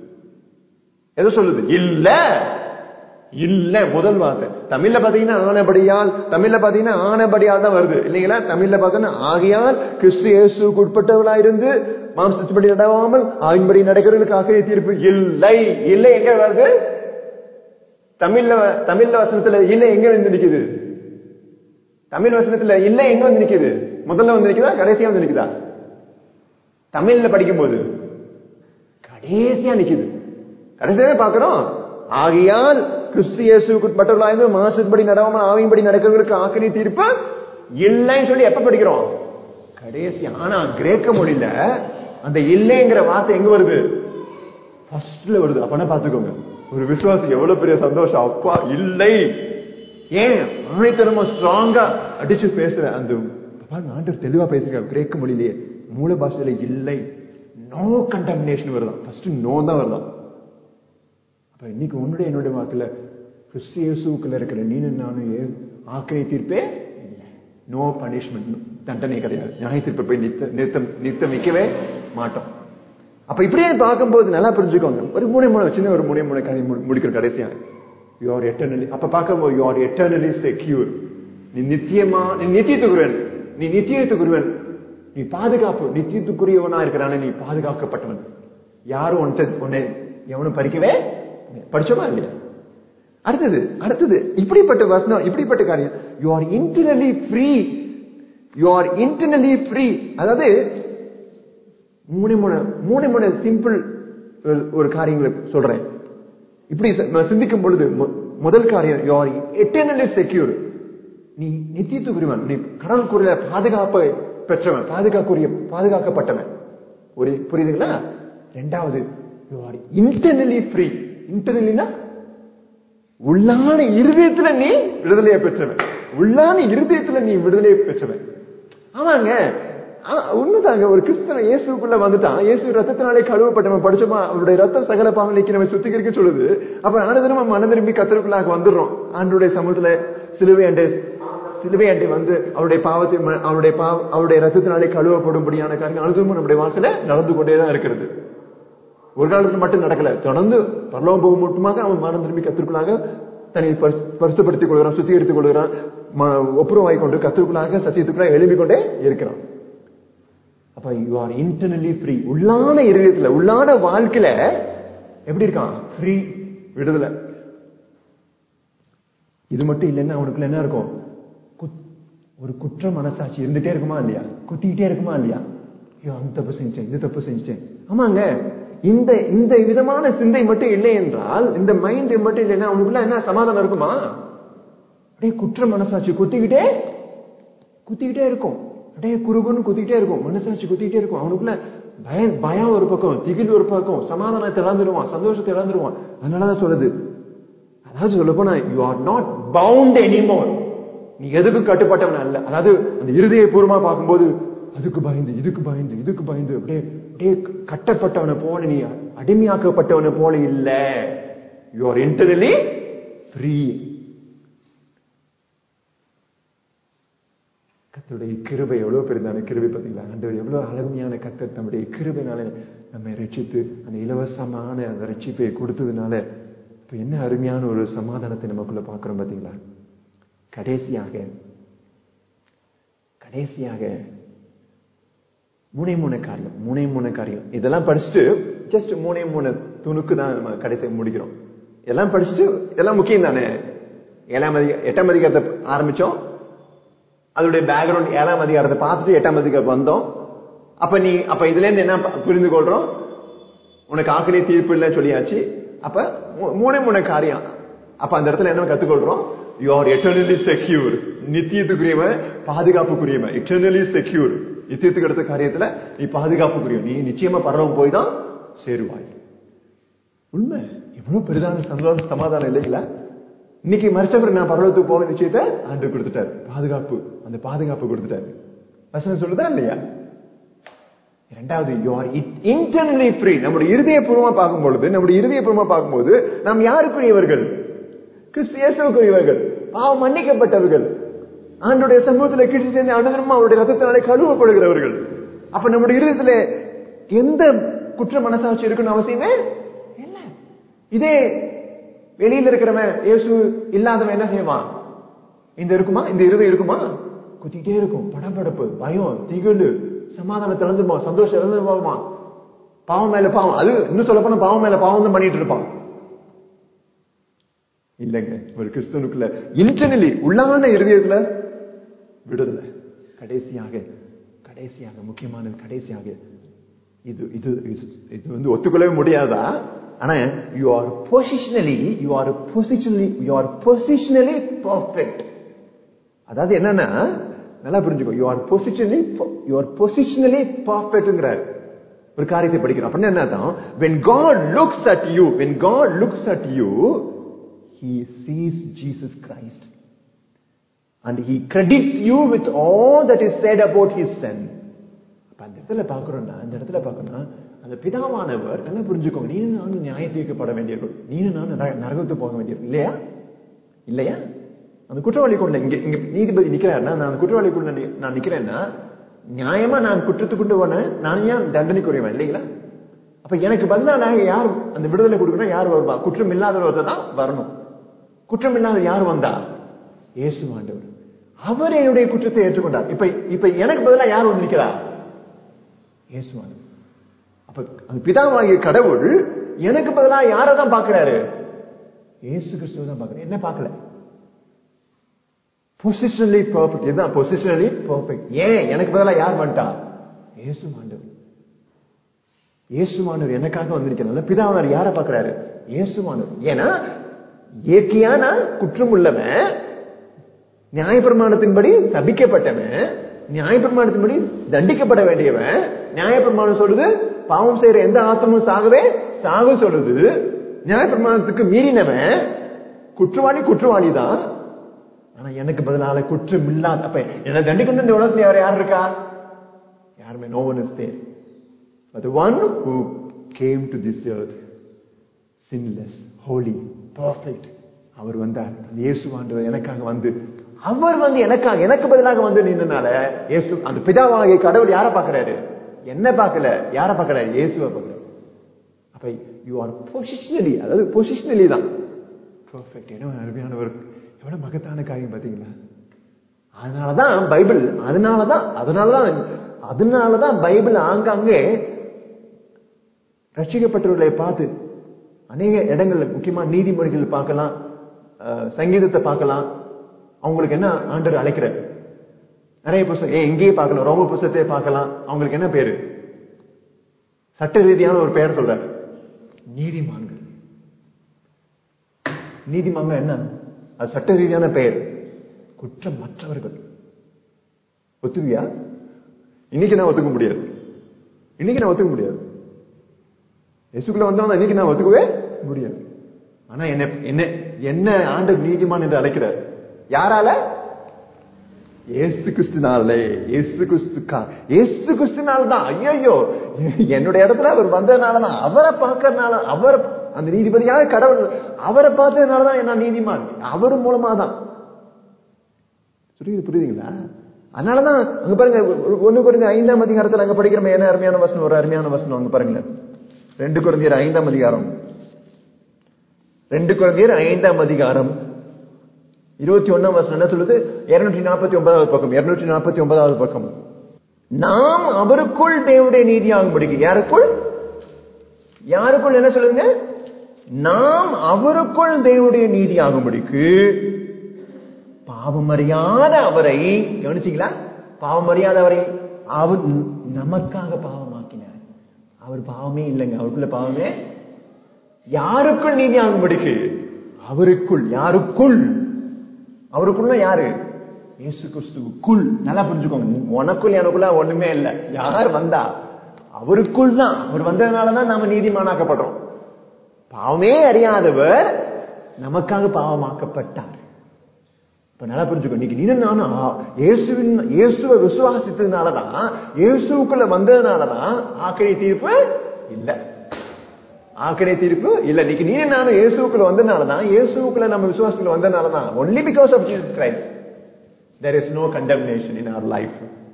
எதை சொல்லுது இல்ல இல்ல முதல் வார்த்தை தமிழ்ல பாத்தீங்கன்னா ஆனபடியால் தமிழ்ல பாத்தீங்கன்னா ஆனபடியால் தான் வருது இல்லைங்களா தமிழ்ல பார்த்தோன்னா ஆகையால் கிறிஸ்து இயேசுக்கு உட்பட்டவளா இருந்து மாம்சத்துப்படி நடவாமல் ஆவின்படி நடக்கிறவர்களுக்கு ஆக்கிரிய தீர்ப்பு இல்லை இல்லை எங்க வருது தமிழ்ல தமிழ்ல வசனத்துல இல்லை எங்க வந்து நிக்குது தமிழ் வசனத்துல இல்லை எங்க வந்து நிக்குது முதல்ல வந்து நிக்குதா கடைசியா வந்து நிக்குதா தமிழ்ல படிக்கும்போது கடைசியா நிக்குது கடைசியா பாக்குறோம் ஆகையால் கிறிஸ்து இயேசுக்கு உட்பட்டவர்களாய்ந்து மாசுபடி நடவாமல் ஆவியின்படி நடக்கிறவர்களுக்கு ஆக்கினி தீர்ப்பு இல்லைன்னு சொல்லி எப்ப படிக்கிறோம் கடைசி ஆனா கிரேக்க மொழியில அந்த இல்லைங்கிற வார்த்தை எங்க வருது ஃபர்ஸ்ட்ல வருது அப்பனா பாத்துக்கோங்க ஒரு விசுவாசி எவ்வளவு பெரிய சந்தோஷம் அப்பா இல்லை ஏன் ஆணைத்தனமா ஸ்ட்ராங்கா அடிச்சு பேசுற அந்த பாருங்க ஆண்டவர் தெளிவா பேசுறாரு கிரேக்க மொழியிலேயே மூல பாஷையில இல்லை நோ கண்டம்னேஷன் வருதான் ஃபர்ஸ்ட் நோ தான் வருதான் அப்ப இன்னைக்கு உன்னுடைய என்னுடைய வாக்குல கிறிஸ்து இயேசுக்குள்ள இருக்கிற நீனும் நானும் ஏ ஆக்கினை தீர்ப்பே நோ பனிஷ்மெண்ட் தண்டனை கிடையாது நியாய தீர்ப்பை போய் நித்த நிறுத்தம் நிறுத்தம் வைக்கவே மாட்டோம் அப்ப இப்படியே பார்க்கும்போது நல்லா புரிஞ்சுக்கோங்க ஒரு மூணு மூணு சின்ன ஒரு மூணு மூணு கதை மு- முடிக்கிற கடைசியா யூ ஆர் எட்டர்னலி அப்ப பார்க்கும்போது யூ ஆர் எட்டர்னலி செக்யூர் நீ நித்தியமா நீ நித்தியத்துக்குரியவன் நீ நித்தியத்துக்குரியவன் நீ பாதுகாப்பு நித்தியத்துக்குரியவனா இருக்கிறான நீ பாதுகாக்கப்பட்டவன் யாரும் உன்கிட்ட உன்னை எவனும் பறிக்கவே படிச்சோமா இல்லையா அடுத்தது அடுத்தது இப்படிப்பட்ட வசனம் இப்படிப்பட்ட காரியம் you are internally free you are internally free அதாவது மூணு மூணு மூணு மூணு சிம்பிள் ஒரு காரியங்களை சொல்றேன் இப்படி ச- நான் சிந்திக்கும் பொழுது மு- முதல் காரியம் யூ ஆர் எட்டர்னலி செக்யூர் நீ நித்தியத்துக்குரியவன் நீ கடலுக்குரிய பாதுகாப்பை பெற்றவன் பாதுகாக்குரிய பாதுகாக்கப்பட்டவன் ஒரு புரியுதுங்களா ரெண்டாவது யூ ஆர் இன்டர்னலி ஃப்ரீ இன்டர்னலினா உள்ளான இருதயத்துல நீ விடுதலையை பெற்றவன் உள்ளான இருதயத்துல நீ விடுதலையை பெற்றவன் ஆமாங்க ஆ, உண்மைதாங்க ஒரு கிறிஸ்தவன் இயேசுக்குள்ள வந்துட்டான் இயேசு ரத்தத்தினாலே கழுவப்பட்டவன் படிச்சோமா அவருடைய ரத்தம் சகல பாவனைக்கு நம்ம சுத்திகரிக்க சொல்லுது அப்ப ஆனதினம் மன திரும்பி கத்தருக்குள்ளாக வந்துடுறோம் ஆண்டுடைய சமூகத்துல சிலுவை அண்டை சிலுவை அண்டை வந்து அவருடைய பாவத்தை ம- அவருடைய பாவ அவருடைய ரத்தத்தினாலே கழுவப்படும்படியான காரியம் அனுதினமும் நம்முடைய வாழ்க்கையில நடந்து கொண்டேதான் இருக்கிறது ஒரு காலத்துல மட்டும் நடக்கல தொடர்ந்து பரலோகம் மட்டுமாக அவன் மனம் திரும்பி கத்திற்குள்ளாக தன்னை பரி- பரிசுப்படுத்திக் கொள்கிறான் சுத்திகரித்துக் கொள்கிறான் ம- ஒப்புரவாய் கொண்டு கத்திற்குள்ளாக சத்தியத்துக்குள்ளாக எழுப்பிக் கொண்டே இருக்கிறான் அப்ப யூ ஆர் இன்டர்னலி ஃப்ரீ உள்ளான இருதயத்துல உள்ளான வாழ்க்கையில எப்படி இருக்கான் ஃப்ரீ விடுதலை இது மட்டும் இல்லைன்னா அவனுக்குள்ள என்ன இருக்கும் குத்- ஒரு குற்ற மனசாட்சி இருந்துட்டே இருக்குமா இல்லையா குத்திக்கிட்டே இருக்குமா இல்லையா ஐயோ அந்த தப்பு செஞ்சுட்டேன் இந்த தப்பு செஞ்சுட்டேன் ஆமாங்க இந்த இந்த விதமான சிந்தை மட்டும் இல்லை என்றால் இந்த மைண்ட் மட்டும் இல்லைன்னா அவனுக்குள்ள என்ன சமாதானம் இருக்குமா அப்படியே குற்ற மனசாட்சி குத்திக்கிட்டே குத்திக்கிட்டே இருக்கும் அப்படியே குறுகுன்னு குத்திக்கிட்டே இருக்கும் மனசாட்சி குத்திக்கிட்டே இருக்கும் அவனுக்குள்ள பய பயம் ஒரு பக்கம் திகில் ஒரு பக்கம் சமாதானத்தை இழந்துருவான் சந்தோஷத்தை இழந்துருவான் அதனாலதான் சொல்லுது அதாவது சொல்ல போனா you are not bound anymore நீ எதுக்கும் கட்டுப்பட்டவன் அல்ல அதாவது அந்த இருதய பூர்வமா பார்க்கும்போது அதுக்கு பயந்து இதுக்கு பயந்து இதுக்கு பயந்து அப்படியே அப்படியே கட்டப்பட்டவனை போல நீ அடிமையாக்கப்பட்டவனை போல இல்ல யூ ஆர் இன்டர்னலி ஃப்ரீ கத்தருடைய கிருபை எவ்வளவு பெரிதான கிருபை பார்த்தீங்களா ஆண்டவர் எவ்வளவு அழகுமையான கத்தர் தம்முடைய கிருபைனால நம்மை ரட்சித்து அந்த இலவசமான அந்த ரட்சிப்பை கொடுத்ததுனால இப்ப என்ன அருமையான ஒரு சமாதானத்தை நமக்குள்ள பார்க்கிறோம் பாத்தீங்களா கடைசியாக கடைசியாக மூணே மூணு காரியம் மூணே மூணு காரியம் இதெல்லாம் படிச்சுட்டு ஜஸ்ட் மூணே மூணு துணுக்கு தான் நம்ம கடைசியாக முடிக்கிறோம் எல்லாம் படிச்சுட்டு இதெல்லாம் முக்கியம் தானே ஏழாம் அதிக எட்டாம் அதிகாரத்தை ஆரம்பிச்சோம் அதோடைய பேக்ரவுண்ட் ஏழாம் அதிகாரத்தை பார்த்துட்டு எட்டாம் அதிகாரம் வந்தோம் அப்ப நீ அப்ப இதுல இருந்து என்ன புரிந்து கொள்றோம் உனக்கு ஆக்கிலே தீர்ப்பு இல்லை சொல்லியாச்சு அப்ப மூணே மூணு காரியம் அப்ப அந்த இடத்துல என்ன கத்துக்கொள்றோம் யூ ஆர் எட்டர்னலி செக்யூர் நித்தியத்துக்குரியவன் பாதுகாப்புக்குரியவன் எட்டர்னலி செக்யூர் நித்தியத்துக்கு அடுத்த காரியத்துல நீ பாதுகாப்புக்குரிய நீ நிச்சயமா பரவம் போய் தான் சேருவாய் உண்மை எவ்வளவு பெரிதான சந்தோஷம் சமாதானம் இல்லைங்களா இன்னைக்கு மறைச்சவர் நான் பரவத்துக்கு போக நிச்சயத்தை ஆண்டு கொடுத்துட்டாரு பாதுகாப்பு அந்த பாதுகாப்பு கொடுத்துட்டாரு வசனம் சொல்லுதா இல்லையா இரண்டாவது யூ ஆர் இன்டர்னலி ஃப்ரீ நம்முடைய இருதயபூர்வமா பார்க்கும் பொழுது நம்முடைய இருதயபூர்வமா பார்க்கும்போது நாம் யாருக்குரியவர்கள் கிறிஸ்தியேசுக்குரியவர்கள் பாவம் மன்னிக்கப்பட்டவர்கள் ஆண்டுடைய சமூகத்துல கிழிச்சு சேர்ந்து அனுதினமும் அவருடைய ரத்தத்தினாலே கழுவப்படுகிறவர்கள் அப்ப நம்முடைய இருதயத்துல எந்த குற்ற மனசாட்சி இருக்குன்னு அவசியமே இல்ல இதே வெளியில இருக்கிறவன் இயேசு இல்லாதவன் என்ன செய்வான் இந்த இருக்குமா இந்த இருதயம் இருக்குமா குத்திக்கிட்டே இருக்கும் படபடப்பு பயம் திகிலு சமாதானத்தை இழந்துருமா சந்தோஷம் இழந்து போகுமா பாவம் மேல பாவம் அது இன்னும் சொல்ல போனா பாவம் மேல பாவம் தான் பண்ணிட்டு இருப்பான் இல்லைங்க ஒரு கிறிஸ்தவனுக்குள்ள இன்டர்னலி உள்ளான இருதயத்துல விடுதலை கடைசியாக கடைசியாக முக்கியமானது கடைசியாக இது இது இது வந்து ஒத்துக்கொள்ளவே முடியாதா ஆனா you are positionally you are positionally you are positionally perfect அதாவது என்னன்னா நல்லா புரிஞ்சுக்கோ you are positionally you are positionally பர்ஃபெக்ட்ங்கிறார் ஒரு காரியத்தை படிக்கிறோம் அப்படின்னா என்னதான் when god looks at you when god looks at you he sees jesus christ and he credits you with all that is said about his son அப்ப அந்த இடத்துல பாக்குறோம்னா அந்த இடத்துல பார்க்கணும் அந்த பிதாவானவர் நல்லா புரிஞ்சுக்கோங்க நீனும் நானும் நியாய தீர்க்கப்பட வேண்டியவர்கள் நீனும் நானும் நரகத்துக்கு போக வேண்டியவர்கள் இல்லையா இல்லையா அந்த குற்றவாளிக்குள்ள இங்க இங்க நீதிபதி நிக்கிறாருன்னா நான் அந்த குற்றவாளிக்குள்ள நான் நிக்கிறேன்னா நியாயமா நான் குற்றத்துக்குண்டு போனேன் நான் ஏன் தண்டனைக்குரியவன் இல்லைங்களா அப்ப எனக்கு பதிலா நான் யார் அந்த விடுதலை கொடுக்கணும் யார் வருவா குற்றம் இல்லாதவர் தான் வரணும் குற்றம் இல்லாத யார் வந்தா இயேசு ஆண்டவர் அவர் என்னுடைய குற்றத்தை ஏற்றுக்கொண்டார் இப்ப இப்ப எனக்கு பதிலா யார் வந்து நிக்கிறா இயேசு ஆண்டவர் அப்ப அந்த பிதாவாகிய கடவுள் எனக்கு பதிலா யாரை தான் பாக்குறாரு இயேசு கிறிஸ்துவ தான் பாக்குறாரு என்ன பார்க்கல பொசிஷனலி பர்ஃபெக்ட் இதுதான் பொசிஷனலி பர்ஃபெக்ட் ஏன் எனக்கு பதிலா யார் வந்துட்டா இயேசு ஆண்டவர் இயேசுமானவர் எனக்காக வந்திருக்கிறதுனால பிதாவானவர் யாரை பார்க்கிறாரு இயேசுமானவர் ஏன்னா இயற்கையான குற்றம் உள்ளவன் நியாயப்பிரமாணத்தின்படி சபிக்கப்பட்டவன் நியாயப்பிரமாணத்தின்படி தண்டிக்கப்பட வேண்டியவன் நியாயப்பிரமாணம் சொல்லுது பாவம் செய்யற எந்த ஆத்தமும் சாகவே சாகு சொல்லுது நியாயப்பிரமாணத்துக்கு மீறினவன் குற்றவாளி குற்றவாளி தான் ஆனா எனக்கு பதிலால குற்றம் இல்லாத அப்ப என்ன தண்டிக்கணும் இந்த உலகத்துல யார் யார் இருக்கா யாருமே no one is there But the one who came to this earth, sinless, holy, perfect, அவர் வந்தார் அந்த இயேசு ஆண்டவர் எனக்காக வந்து அவர் வந்து எனக்காக எனக்கு பதிலாக வந்து நின்றனால இயேசு அந்த பிதாவாகிய கடவுள் யாரை பார்க்கிறாரு என்ன பார்க்கல யாரை பார்க்கறாரு இயேசுவை பார்க்கிறாரு அப்ப யூ ஆர் பொசிஷனலி அதாவது பொசிஷனலி தான் பர்ஃபெக்ட் என்ன அருமையான ஒரு எவ்வளவு மகத்தான காரியம் பாத்தீங்களா அதனாலதான் பைபிள் அதனாலதான் அதனாலதான் அதனாலதான் பைபிள் ஆங்காங்கே ரட்சிக்கப்பட்டவர்களை பார்த்து அநேக இடங்கள்ல முக்கியமா நீதிமொழிகள் பார்க்கலாம் சங்கீதத்தை பார்க்கலாம் அவங்களுக்கு என்ன ஆண்டர் அழைக்கிறார் நிறைய புஸ்தகம் ஏன் இங்கேயே பார்க்கலாம் ரோம புஸ்தகத்தை பார்க்கலாம் அவங்களுக்கு என்ன பேரு சட்ட ரீதியான ஒரு பெயர் சொல்றாரு நீதிமான்கள் நீதிமான்கள் என்ன அது சட்ட ரீதியான பெயர் குற்றமற்றவர்கள் ஒத்துவியா இன்னைக்கு நான் ஒத்துக்க முடியாது இன்னைக்கு நான் ஒத்துக்க முடியாது இயேசுக்குள்ள வந்தவன் இன்னைக்கு நான் ஒத்துக்கவே முடியாது ஆனா என்ன என்ன என்ன ஆண்டு நீதிமான் என்று அழைக்கிறார் யாரால ஏசு கிறிஸ்துனாலே ஏசு கிறிஸ்துக்கா ஏசு கிறிஸ்துனால தான் ஐயோ என்னுடைய இடத்துல அவர் வந்ததுனால தான் அவரை பார்க்கறதுனால அவர் அந்த நீதிபதியாக கடவுள் அவரை பார்த்ததுனால தான் என்ன நீதிமான் அவர் மூலமா தான் புரியுது புரியுதுங்களா அதனாலதான் அங்க பாருங்க ஒண்ணு குறைந்த ஐந்தாம் அதிகாரத்தில் அங்க படிக்கிறோம் என்ன அருமையான வசனம் ஒரு அருமையான வசனம் அங்க பாருங்களேன் ரெண்டு குழந்தையர் ஐந்தாம் அதிகாரம் ரெண்டு குழந்தையர் ஐந்தாம் அதிகாரம் இருபத்தி ஒன்னாம் வருஷம் என்ன சொல்லுது இருநூற்றி நாற்பத்தி ஒன்பதாவது பக்கம் இருநூற்றி நாற்பத்தி ஒன்பதாவது பக்கம் நாம் அவருக்குள் தேவனுடைய நீதியாகும்படிக்கு யாருக்குள் யாருக்குள் என்ன சொல்லுங்க நாம் அவருக்குள் தேவனுடைய நீதியாகும்படிக்கு பாவம் அறியாத அவரை கவனிச்சீங்களா பாவம் அறியாத அவரை அவர் நமக்காக பாவமாக்கினார் அவர் பாவமே இல்லைங்க அவருக்குள்ள பாவமே யாருக்குள் நீதி ஆகும்படிக்கு அவருக்குள் யாருக்குள் அவருக்குள்ள யாரு இயேசு கிறிஸ்துவுக்குள் நல்லா புரிஞ்சுக்கோங்க உனக்குள் எனக்குள்ள ஒண்ணுமே இல்லை யார் வந்தா அவருக்குள் தான் அவர் வந்ததுனாலதான் நாம நீதிமானாக்கப்படுறோம் பாவமே அறியாதவர் நமக்காக பாவமாக்கப்பட்டார் இப்ப நல்லா புரிஞ்சுக்கோ இன்னைக்கு நீ நானும் இயேசுவின் இயேசுவை விசுவாசித்ததுனாலதான் இயேசுக்குள்ள வந்ததுனாலதான் ஆக்கடி தீர்ப்பு இல்ல ஆக்கடி தீர்ப்பு இல்ல இன்னைக்கு நீ நானும் இயேசுக்குள்ள வந்ததுனாலதான் இயேசுக்குள்ள நம்ம விசுவாசத்துல வந்ததுனாலதான் only because of Jesus Christ there is no condemnation in our life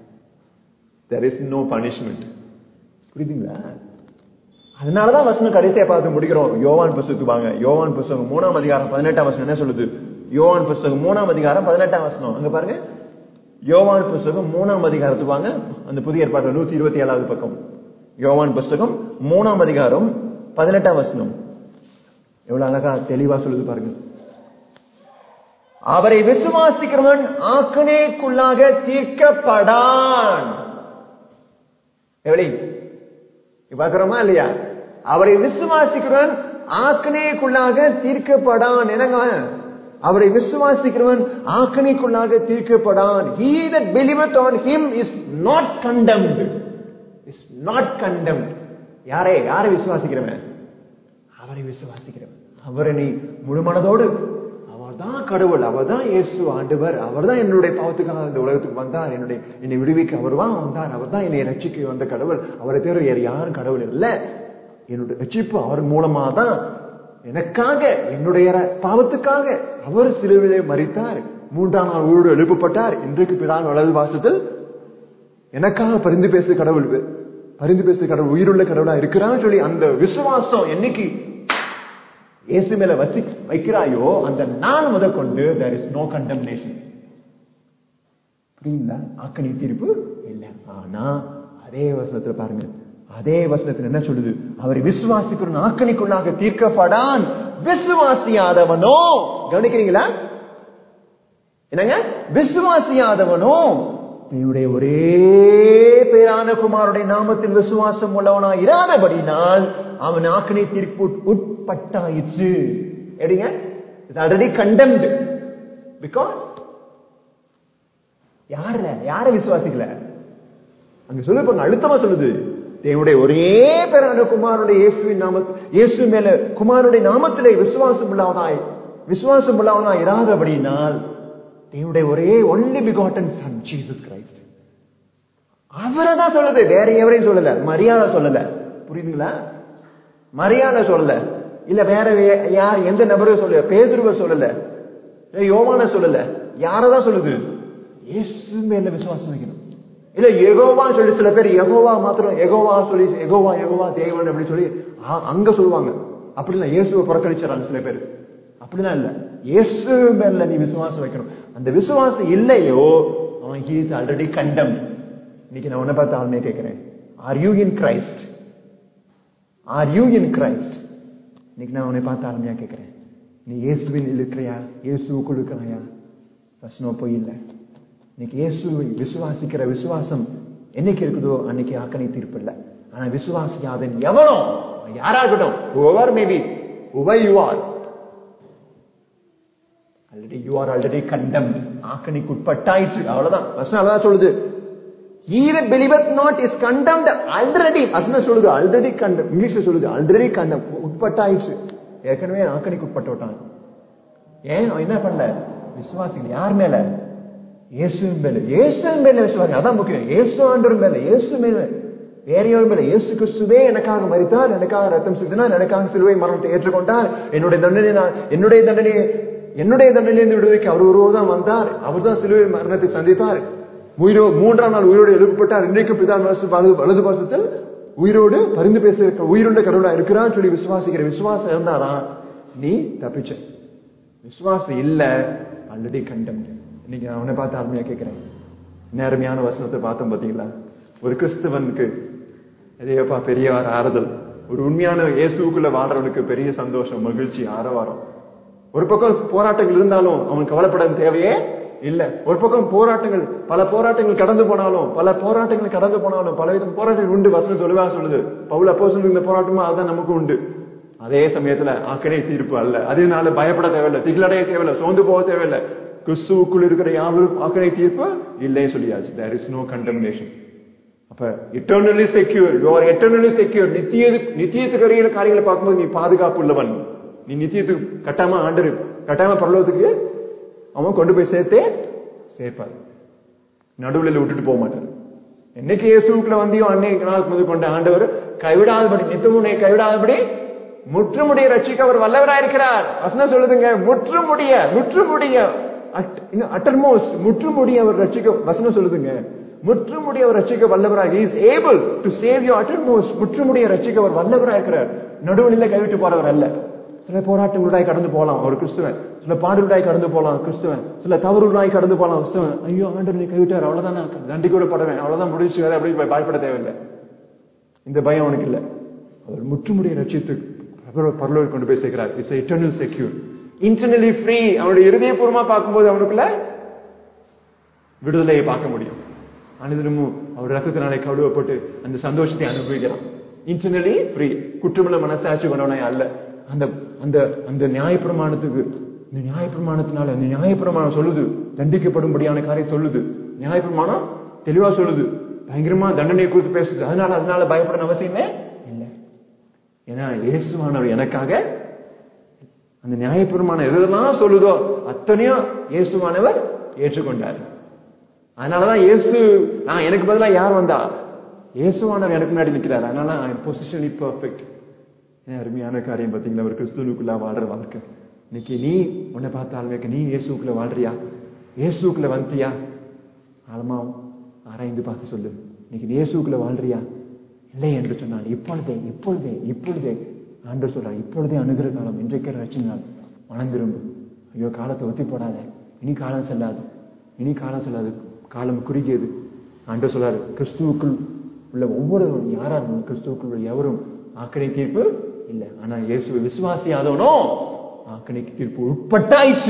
there is no punishment புரியுதுங்களா அதனாலதான் வசனம் கடைசியா பார்த்து முடிக்கிறோம் யோவான் புஸ்தகத்துக்கு வாங்க யோவான் புஸ்தகம் மூணாம் அதிகாரம் பதினெட்டாம் வசனம் என்ன சொல்லுது யோவான் புஸ்தகம் மூணாம் அதிகாரம் பதினெட்டாம் வசனம் அங்க பாருங்க யோவான் புஸ்தகம் மூணாம் அதிகாரத்துக்கு வாங்க அந்த புதிய ஏற்பாடு நூத்தி இருபத்தி ஏழாவது பக்கம் யோவான் புஸ்தகம் மூணாம் அதிகாரம் பதினெட்டாம் வசனம் எவ்வளவு அழகா தெளிவா சொல்லுது பாருங்க அவரை விசுவாசிக்கிறவன் ஆக்கனேக்குள்ளாக தீர்க்கப்படான் எப்படி பார்க்கிறோமா இல்லையா அவரை விசுவாசிக்கிறவன் ஆக்கனேக்குள்ளாக தீர்க்கப்படான் என்னங்க அவரை விசுவாசிக்கிறவன் ஆக்கணிக்குள்ளாக தீர்க்கப்படான் he that believeth on him is not condemned is not condemned யாரே யாரை விசுவாசிக்கிறவன் அவரை விசுவாசிக்கிறவன் அவரை நீ முழுமனதோடு அவர்தான் கடவுள் அவர்தான் இயேசு ஆண்டவர் அவர்தான் என்னுடைய பாவத்துக்காக இந்த உலகத்துக்கு வந்தார் என்னுடைய என்னை விடுவிக்க அவர் தான் வந்தார் அவர் தான் என்னை ரட்சிக்க வந்த கடவுள் அவரை தவிர வேறு யாரும் கடவுள் இல்லை என்னுடைய ரட்சிப்பு அவர் மூலமா தான் எனக்காக என்னுடைய பாவத்துக்காக அவர் சிலுவிலே மறித்தார் மூன்றாம் நாள் உயிரோடு எழுப்பப்பட்டார் இன்றைக்கு பிதான் வலது வாசத்தில் எனக்காக பரிந்து பேசு கடவுள் பரிந்து பேசு கடவுள் உயிருள்ள கடவுளா இருக்கிறான்னு சொல்லி அந்த விசுவாசம் என்னைக்கு இயேசு மேல வசி வைக்கிறாயோ அந்த நாள் முதல் கொண்டு தேர் இஸ் நோ கண்டம்னேஷன் புரியுங்களா ஆக்கணி தீர்ப்பு இல்லை ஆனா அதே வசனத்துல பாருங்க அதே வசனத்தில் என்ன சொல்லுது அவரை விசுவாசிக்கிறோம் ஆக்கணிக்குள்ளாக தீர்க்கப்படான் விசுவாசியாதவனோ கவனிக்கிறீங்களா என்னங்க விசுவாசியாதவனோ தேவனுடைய ஒரே பேரான குமாருடைய நாமத்தில் விசுவாசம் உள்ளவனா இராதபடினால் அவன் ஆக்கணி தீர்ப்பு உட்பட்டாயிற்று எடுங்க இட்ஸ் ஆல்ரெடி கண்டெம்டு பிகாஸ் யார யார விசுவாசிக்கல அங்க சொல்லு பாருங்க அழுத்தமா சொல்லுது தேவனுடைய ஒரே பேரான குமாரனுடைய இயேசுவின் நாம இயேசு மேல குமாரனுடைய நாமத்திலே விசுவாசம் உள்ளவனாய் விசுவாசம் உள்ளவனாய் இராதபடினால் தேவனுடைய ஒரே only begotten son Jesus Christ அவரை தான் சொல்லுது வேற எவரையும் சொல்லல மரியாதை சொல்லல புரியுதுங்களா மரியாதை சொல்லல இல்ல வேற யார் எந்த நபரையும் சொல்லல பேதுருவ சொல்லல யோமான சொல்லல யாரதான் சொல்லுது இயேசு மேல விசுவாசம் வைக்கணும் இல்ல எகோவா சொல்லி சில பேர் எகோவா மாத்திரம் எகோவா சொல்லி எகோவா எகோவா தேவன் அப்படி சொல்லி அங்க சொல்லுவாங்க அப்படி இல்ல இயேசுவை புறக்கணிச்சாங்க சில பேர் அப்படிலாம் இல்ல இயேசு மேல நீ விசுவாசம் வைக்கணும் அந்த விசுவாசம் இல்லையோ அவன் ஹீ இஸ் ஆல்ரெடி கண்டம் இன்னைக்கு நான் உன்னை பார்த்து ஆளுமே கேட்கிறேன் are you in Christ are you in Christ இன்னைக்கு நான் உன்னை பார்த்து ஆளுமையா கேட்கிறேன் நீ இயேசுவின் இருக்கிறியா இயேசுக்குள் இருக்கிறாயா வசனம் போய் இல்லை இன்னைக்கு இயேசுவை விசுவாசிக்கிற விசுவாசம் என்னைக்கு இருக்குதோ அன்னைக்கு ஆக்கணை தீர்ப்பு இல்லை ஆனா விசுவாசியாதன் எவனோ யாரா இருக்கட்டும் whoever may be whoever you are already you are already condemned ஆக்கணிக்கு உட்பட்டாயிற்று அவ்வளவுதான் வசனம் அவ்வளவுதான் சொல்லுது He that believeth not is condemned already. வசனம் சொல்லுது ஆல்ரெடி கண்டம் இங்கிலீஷ்ல சொல்லுது ஆல்ரெடி கண்டம் உட்பட்டாயிற்று ஏற்கனவே ஆக்கணிக்கு உட்பட்டு விட்டான் ஏன் அவன் என்ன பண்ணல விசுவாசிகள் யார் மேல இயேசுவின் மேல இயேசுவின் மேல விசுவாசி அதான் முக்கியம் இயேசு ஆண்டவர் மேல இயேசு மேல வேற யாரும் மேல இயேசு கிறிஸ்துவே எனக்காக மரித்தார் எனக்காக ரத்தம் சிந்தினார் எனக்காக சிலுவை மரணத்தை ஏற்றுக்கொண்டார் என்னுடைய தண்டனை நான் என்னுடைய தண்டனையை என்னுடைய தண்டனையிலிருந்து விடுவிக்க அவர் ஒருவர் தான் வந்தார் அவர் தான் சிலுவை மரணத்தை சந்தித்தார் உயிரோ மூன்றாம் நாள் உயிரோடு எழுப்பப்பட்டார் இன்றைக்கு பிதா வலது வலது வலது பாசத்தில் உயிரோடு பரிந்து பேச உயிருள்ள கடவுளா இருக்கிறான்னு சொல்லி விசுவாசிக்கிற விசுவாசம் இருந்தாதான் நீ தப்பிச்ச விசுவாசம் இல்ல ஆல்ரெடி கண்டம் இன்னைக்கு நான் அவனை பார்த்து அருமையா கேட்கிறேன் நேர்மையான வசனத்தை பார்த்தோம் பாத்தீங்களா ஒரு கிறிஸ்தவனுக்கு எதையப்பா பெரியவார் ஆறுதல் ஒரு உண்மையான இயேசுக்குள்ள வாழ்றவனுக்கு பெரிய சந்தோஷம் மகிழ்ச்சி ஆரவாரம் ஒரு பக்கம் போராட்டங்கள் இருந்தாலும் அவன் கவலைப்பட தேவையே இல்ல ஒரு பக்கம் போராட்டங்கள் பல போராட்டங்கள் கடந்து போனாலும் பல போராட்டங்கள் கடந்து போனாலும் பல விதம் போராட்டங்கள் உண்டு வசனம் தெளிவா சொல்லுது பவுல அப்போ இந்த போராட்டமும் அதுதான் நமக்கு உண்டு அதே சமயத்துல ஆக்கடை தீர்ப்பு அல்ல அதனால பயப்பட தேவையில்லை திகிலடைய தேவையில்லை சோர்ந்து போக தேவையில்லை கிறிஸ்துவுக்குள் இருக்கிற யாவரும் ஆக்கடை தீர்ப்பு இல்லையே சொல்லியாச்சு தேர் இஸ் நோ கண்டம்னேஷன் அப்ப eternally secure you are eternally secure நித்திய நித்தியத்துக்கு அறிகிற காரியங்களை பார்க்கும்போது நீ பாதுகாப்பு உள்ளவன் நீ நித்தியத்துக்கு கட்டாம ஆண்டரு கட்டாம பரலோகத்துக்கு அவன் கொண்டு போய் சேர்த்தே சேர்ப்பார் நடுவில் விட்டுட்டு போக மாட்டார் என்னைக்கு இயேசுக்குள்ள வந்தியோ அன்னைக்கு நாள் முதல் கொண்ட ஆண்டவர் கைவிடாதபடி நித்தமுனை கைவிடாதபடி முற்றுமுடிய ரட்சிக்க அவர் வல்லவராயிருக்கிறார் வசனம் சொல்லுதுங்க முற்றுமுடிய முற்றுமுடிய அட்டர்மோஸ்ட் முற்றுமுடிய அவர் ரட்சிக்க வசனம் சொல்லுதுங்க முற்றுமுடிய அவர் ரட்சிக்க வல்லவராக is able to save you uttermost முற்றுமுடிய ரட்சிக்க அவர் வல்லவராக இருக்கிறார் நடுவழில கைவிட்டு போறவர் அல்ல சில போராட்டங்களுடாய் கடந்து போகலாம் ஒரு கிறிஸ்துவன் சில பாடுகளாய் கடந்து போகலாம் கிறிஸ்துவன் சில தவறுகளாய் கடந்து போகலாம் கிறிஸ்துவன் ஐயோ ஆண்டர் நீ கைவிட்டார் அவ்வளவுதான் நான் தண்டி கூட படுவேன் அவ்வளவுதான் முடிச்சு வேற அப்படி பயப்பட தேவையில்லை இந்த பயம் அவனுக்கு இல்லை அவர் முற்றுமுடிய ரட்சித்து பரலோகம் கொண்டு போய் சேர்க்கிறார் it's eternal secure internally free அவனுடைய இருதயபூர்வமா பார்க்கும்போது அவனுக்குள்ள விடுதலையை பார்க்க முடியும் அனுதினமும் அவர் ரத்தத்தினாலே கழுவப்பட்டு அந்த சந்தோஷத்தை அனுபவிக்கிறான் இன்டர்னலி ஃப்ரீ குற்றமுள்ள மனசாட்சி கொண்டவனே அல்ல அந்த அந்த அந்த நியாயப்பிரமாணத்துக்கு இந்த நியாயப்பிரமாணத்தினால அந்த நியாயப்பிரமாணம் சொல்லுது தண்டிக்கப்படும்படியான காரியம் சொல்லுது நியாயப்பிரமாணம் தெளிவா சொல்லுது பயங்கரமா தண்டனை குறித்து பேசுது அதனால அதனால பயப்பட அவசியமே இல்லை ஏன்னா இயேசுவானவர் எனக்காக அந்த நியாயப்பிரமாணம் எதெல்லாம் சொல்லுதோ அத்தனையும் இயேசுவானவர் ஏற்றுக்கொண்டார் அதனாலதான் இயேசு நான் எனக்கு பதிலா யார் வந்தா இயேசுவானவர் எனக்கு முன்னாடி நிற்கிறார் அதனால பொசிஷன் பர்ஃபெக்ட் அருமையான காரியம் பார்த்தீங்களா ஒரு கிறிஸ்துவனுக்குள்ள வாழ்ற வாழ்க்கை இன்னைக்கு நீ உன்னை பார்த்தாலுமே நீ இயேசுக்குள்ள வாழ்றியா இயேசுக்குள்ள வந்துட்டியா ஆழமா ஆராய்ந்து பார்த்து சொல்லு இன்னைக்கு இயேசுக்குள்ள வாழ்றியா இல்லை என்று சொன்னால் இப்பொழுதே இப்பொழுதே இப்பொழுதே ஆண்டு சொல்றார் இப்பொழுதே அணுகிற காலம் இன்றைக்கு ரச்சினால் மனம் திரும்பு ஐயோ காலத்தை ஒத்தி போடாத இனி காலம் செல்லாது இனி காலம் செல்லாது காலம் குறுகியது ஆண்டு சொல்றாரு கிறிஸ்துவுக்குள் உள்ள ஒவ்வொரு யாரா இருந்தாலும் கிறிஸ்துவுக்குள் உள்ள எவரும் ஆக்கணை தீர்ப்பு இல்ல ஆனா இயேசுவை விசுவாசியாதவனோ ஆக்கணைக்கு தீர்ப்பு உட்பட்டாயிற்று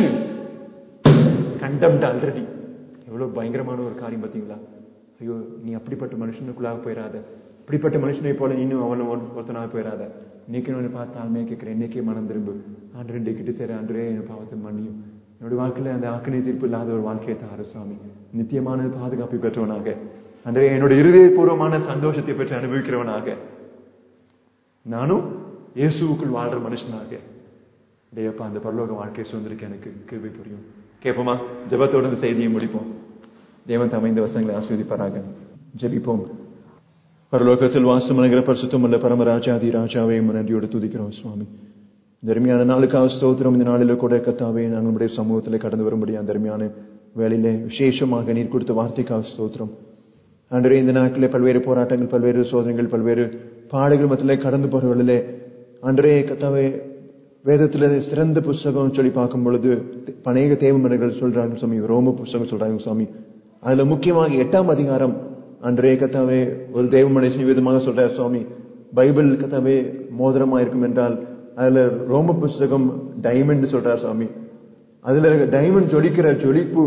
கண்டம்ட் ஆல்ரெடி எவ்வளவு பயங்கரமான ஒரு காரியம் பாத்தீங்களா ஐயோ நீ அப்படிப்பட்ட மனுஷனுக்குள்ளாக போயிடாத இப்படிப்பட்ட மனுஷனை போல இன்னும் அவன் ஒருத்தனாக போயிடாத இன்னைக்கு நான் பார்த்து ஆளுமையா கேட்கிறேன் இன்னைக்கே மனம் திரும்பு ஆண்டு ரெண்டு கிட்ட சரி ஆண்டரே என் பாவத்தை மன்னியும் என்னுடைய வாழ்க்கையில அந்த ஆக்கணை தீர்ப்பு இல்லாத ஒரு வாழ்க்கையை தாரு சுவாமி நித்தியமான பாதுகாப்பை பெற்றவனாக அன்றே என்னுடைய இருதயபூர்வமான சந்தோஷத்தை பெற்று அனுபவிக்கிறவனாக நானும் இயேசுவுக்குள் வாழ்ற மனுஷனாக டேயப்பா அந்த பரலோக வாழ்க்கையை சுதந்திரிக்க எனக்கு கிருபை புரியும் கேட்போமா ஜபத்தோடு இந்த செய்தியை முடிப்போம் தேவன் தமைந்த வசங்களை ஆஸ்வதிப்பாராக ஜபிப்போம் பரலோகத்தில் வாசம் அணுகிற பரிசுத்தம் உள்ள பரமராஜாதி ராஜாவே நன்றியோடு துதிக்கிறோம் சுவாமி தர்மியான நாளுக்காக ஸ்தோத்திரம் இந்த நாளில கூட கத்தாவே நம்முடைய சமூகத்தில் கடந்து வரும்படியா தர்மியான வேலையிலே விசேஷமாக நீர் கொடுத்த வார்த்தைக்காக ஸ்தோத்திரம் அன்றே இந்த நாட்களில் பல்வேறு போராட்டங்கள் பல்வேறு சோதனைகள் பல்வேறு பாடுகள் மத்தியிலே கடந்து போறவர்களிலே அன்றே கத்தாவே வேதத்துல சிறந்த புஸ்தகம் சொல்லி பார்க்கும் பொழுது அநேக தேவமர்கள் சொல்றாங்க சுவாமி ரோம புஸ்தகம் சொல்றாங்க சுவாமி அதுல முக்கியமாக எட்டாம் அதிகாரம் அன்றே கத்தாவே ஒரு தேவ மனுஷன் விதமாக சொல்றார் சுவாமி பைபிள் கத்தாவே மோதிரமா இருக்கும் என்றால் அதுல ரோம புஸ்தகம் டைமண்ட் சொல்றார் சுவாமி அதுல டைமண்ட் ஜொலிக்கிற ஜொலிப்பு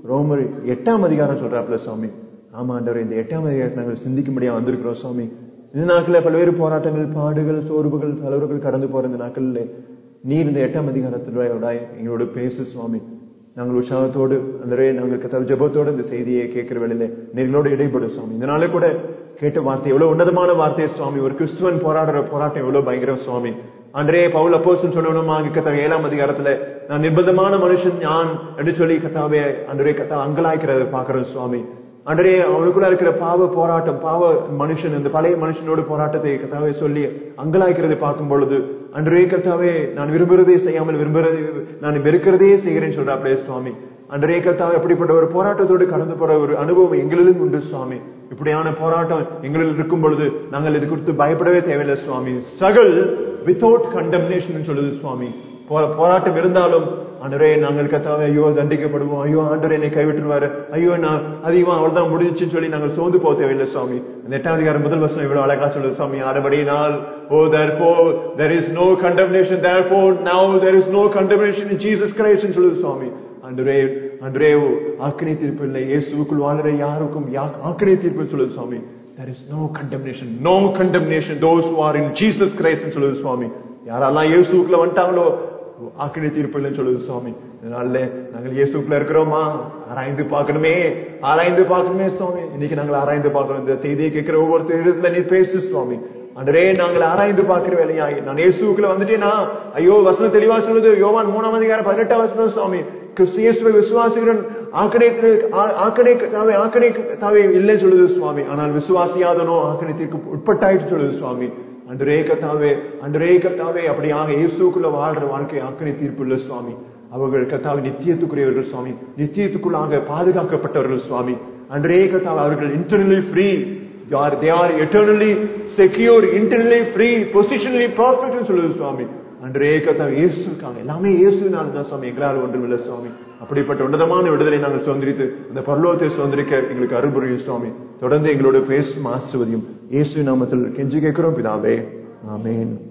ரோமர் எட்டாம் அதிகாரம் சொல்றாப்ல சுவாமி ஆமா ஆண்டவர் இந்த எட்டாம் அதிகாரத்தை நாங்கள் சிந்திக்கும்படியா வந்திருக்கிறோம் சுவாமி இந்த நாட்களில் பல்வேறு போராட்டங்கள் பாடுகள் சோர்வுகள் தலைவர்கள் கடந்து போற இந்த நாட்களில் நீர் இந்த எட்டாம் அதிகாரத்தில் எங்களோட பேசு சுவாமி நாங்கள் உற்சாகத்தோடு அந்த நாங்கள் கத்த ஜபத்தோடு இந்த செய்தியை கேட்கிற வேலையில நீங்களோட இடைப்படும் சுவாமி இதனால கூட கேட்ட வார்த்தை எவ்வளவு உன்னதமான வார்த்தை சுவாமி ஒரு கிறிஸ்துவன் போராடுற போராட்டம் எவ்வளவு பயங்கரம் சுவாமி அன்றே பவுல் அப்போசன் சொல்லணுமா கத்த ஏழாம் அதிகாரத்துல நான் நிர்பந்தமான மனுஷன் ஞான் என்று சொல்லி கத்தாவே அன்றே கத்தா அங்கலாய்க்கிறத பாக்குறேன் சுவாமி அன்றே அவனுக்குள்ள இருக்கிற பாவ போராட்டம் பாவ மனுஷன் இந்த பழைய மனுஷனோட போராட்டத்தை கத்தாவே சொல்லி அங்கலாய்க்கிறதை பார்க்கும் பொழுது அன்றே கத்தாவே நான் விரும்புறதே செய்யாமல் விரும்புறதே நான் வெறுக்கிறதே செய்கிறேன்னு சொல்றாப்லே சுவாமி அன்றே கத்தாவே அப்படிப்பட்ட ஒரு போராட்டத்தோடு கடந்து போற ஒரு அனுபவம் எங்களிலும் உண்டு சுவாமி இப்படியான போராட்டம் எங்களில் இருக்கும் பொழுது நாங்கள் இது குறித்து பயப்படவே தேவையில்லை சுவாமி ஸ்ட்ரகிள் வித்தவுட் கண்டம்னேஷன் சொல்லுது சுவாமி போராட்டம் இருந்தாலும் ஆண்டரே நாங்கள் கத்தாவே ஐயோ தண்டிக்கப்படுவோம் ஐயோ ஆண்டரே என்னை கைவிட்டுருவாரு ஐயோ நான் அதிகமா அவ்வளவுதான் முடிஞ்சுன்னு சொல்லி நாங்கள் சோர்ந்து போக தேவையில்லை சுவாமி இந்த எட்டாம் அதிகாரம் முதல் வசனம் இவ்வளவு அழகா சொல்லுது சுவாமி ஆடபடியினால் ஓ therefore there is no condemnation therefore now there is no condemnation in Jesus Christ சொல்லுது சுவாமி ஆண்டரே ஆண்டரே ஆக்கினை தீர்ப்பு இல்லை இயேசுக்குள் வாழ்ற யாருக்கும் ஆக்கினை தீர்ப்பு சொல்லுது சுவாமி there is no condemnation no condemnation those who are in Jesus Christ சொல்லுது சுவாமி யாரெல்லாம் இயேசுக்குள்ள வந்துட்டாங்களோ ஆக்கினை தீர்ப்பு இல்லைன்னு சொல்லுது சுவாமி அதனால நாங்கள் இயேசுக்குள்ள இருக்கிறோமா ஆராய்ந்து பார்க்கணுமே ஆராய்ந்து பார்க்கணுமே சுவாமி இன்னைக்கு நாங்கள் ஆராய்ந்து பார்க்கணும் இந்த செய்தியை கேட்கிற ஒவ்வொருத்தர் இடத்துல நீ பேசு சுவாமி அன்றே நாங்கள் ஆராய்ந்து பார்க்கிற வேலையாய் நான் இயேசுக்குள்ள வந்துட்டேனா ஐயோ வசனம் தெளிவா சொல்லுது யோவான் மூணாம் அதிகாரம் பதினெட்டாம் வசனம் சுவாமி கிறிஸ்தியேசுவை விசுவாசிக்கிறன் ஆக்கணைக்கு ஆக்கணை தாவே ஆக்கணை தாவே இல்லைன்னு சொல்லுது சுவாமி ஆனால் விசுவாசியாதனோ ஆக்கணத்திற்கு உட்பட்டாயிட்டு சொல்லுது சுவாமி அன்றே கத்தாவே அன்றே கத்தாவே அப்படியாக இயேசுக்குள்ள வாழ்ற வாழ்க்கை ஆக்கணை தீர்ப்பு இல்ல சுவாமி அவர்கள் கத்தாவை நித்தியத்துக்குரியவர்கள் சுவாமி நித்தியத்துக்குள்ளாக பாதுகாக்கப்பட்டவர்கள் சுவாமி அன்றே கத்தாவை அவர்கள் இன்டர்னலி ஃப்ரீ யார் they are eternally secure internally free positionally perfect சொல்லுது சுவாமி அன்றே கத்தாவை இயேசு இருக்காங்க எல்லாமே இயேசுனால தான் சுவாமி எங்களால் ஒன்றுமில்லை சுவாமி அப்படிப்பட்ட உன்னதமான விடுதலை நாங்கள் சுதந்திரித்து அந்த பரலோகத்தை சுதந்திரிக்க எங்களுக்கு அருள்புரியும் சுவாமி தொடர்ந்து எங்களோட பேசும் ஆசிர்வதியும் இயேசு நாமத்தில் கெஞ்சி கேட்கிறோம் பிதாவே ஆமேன்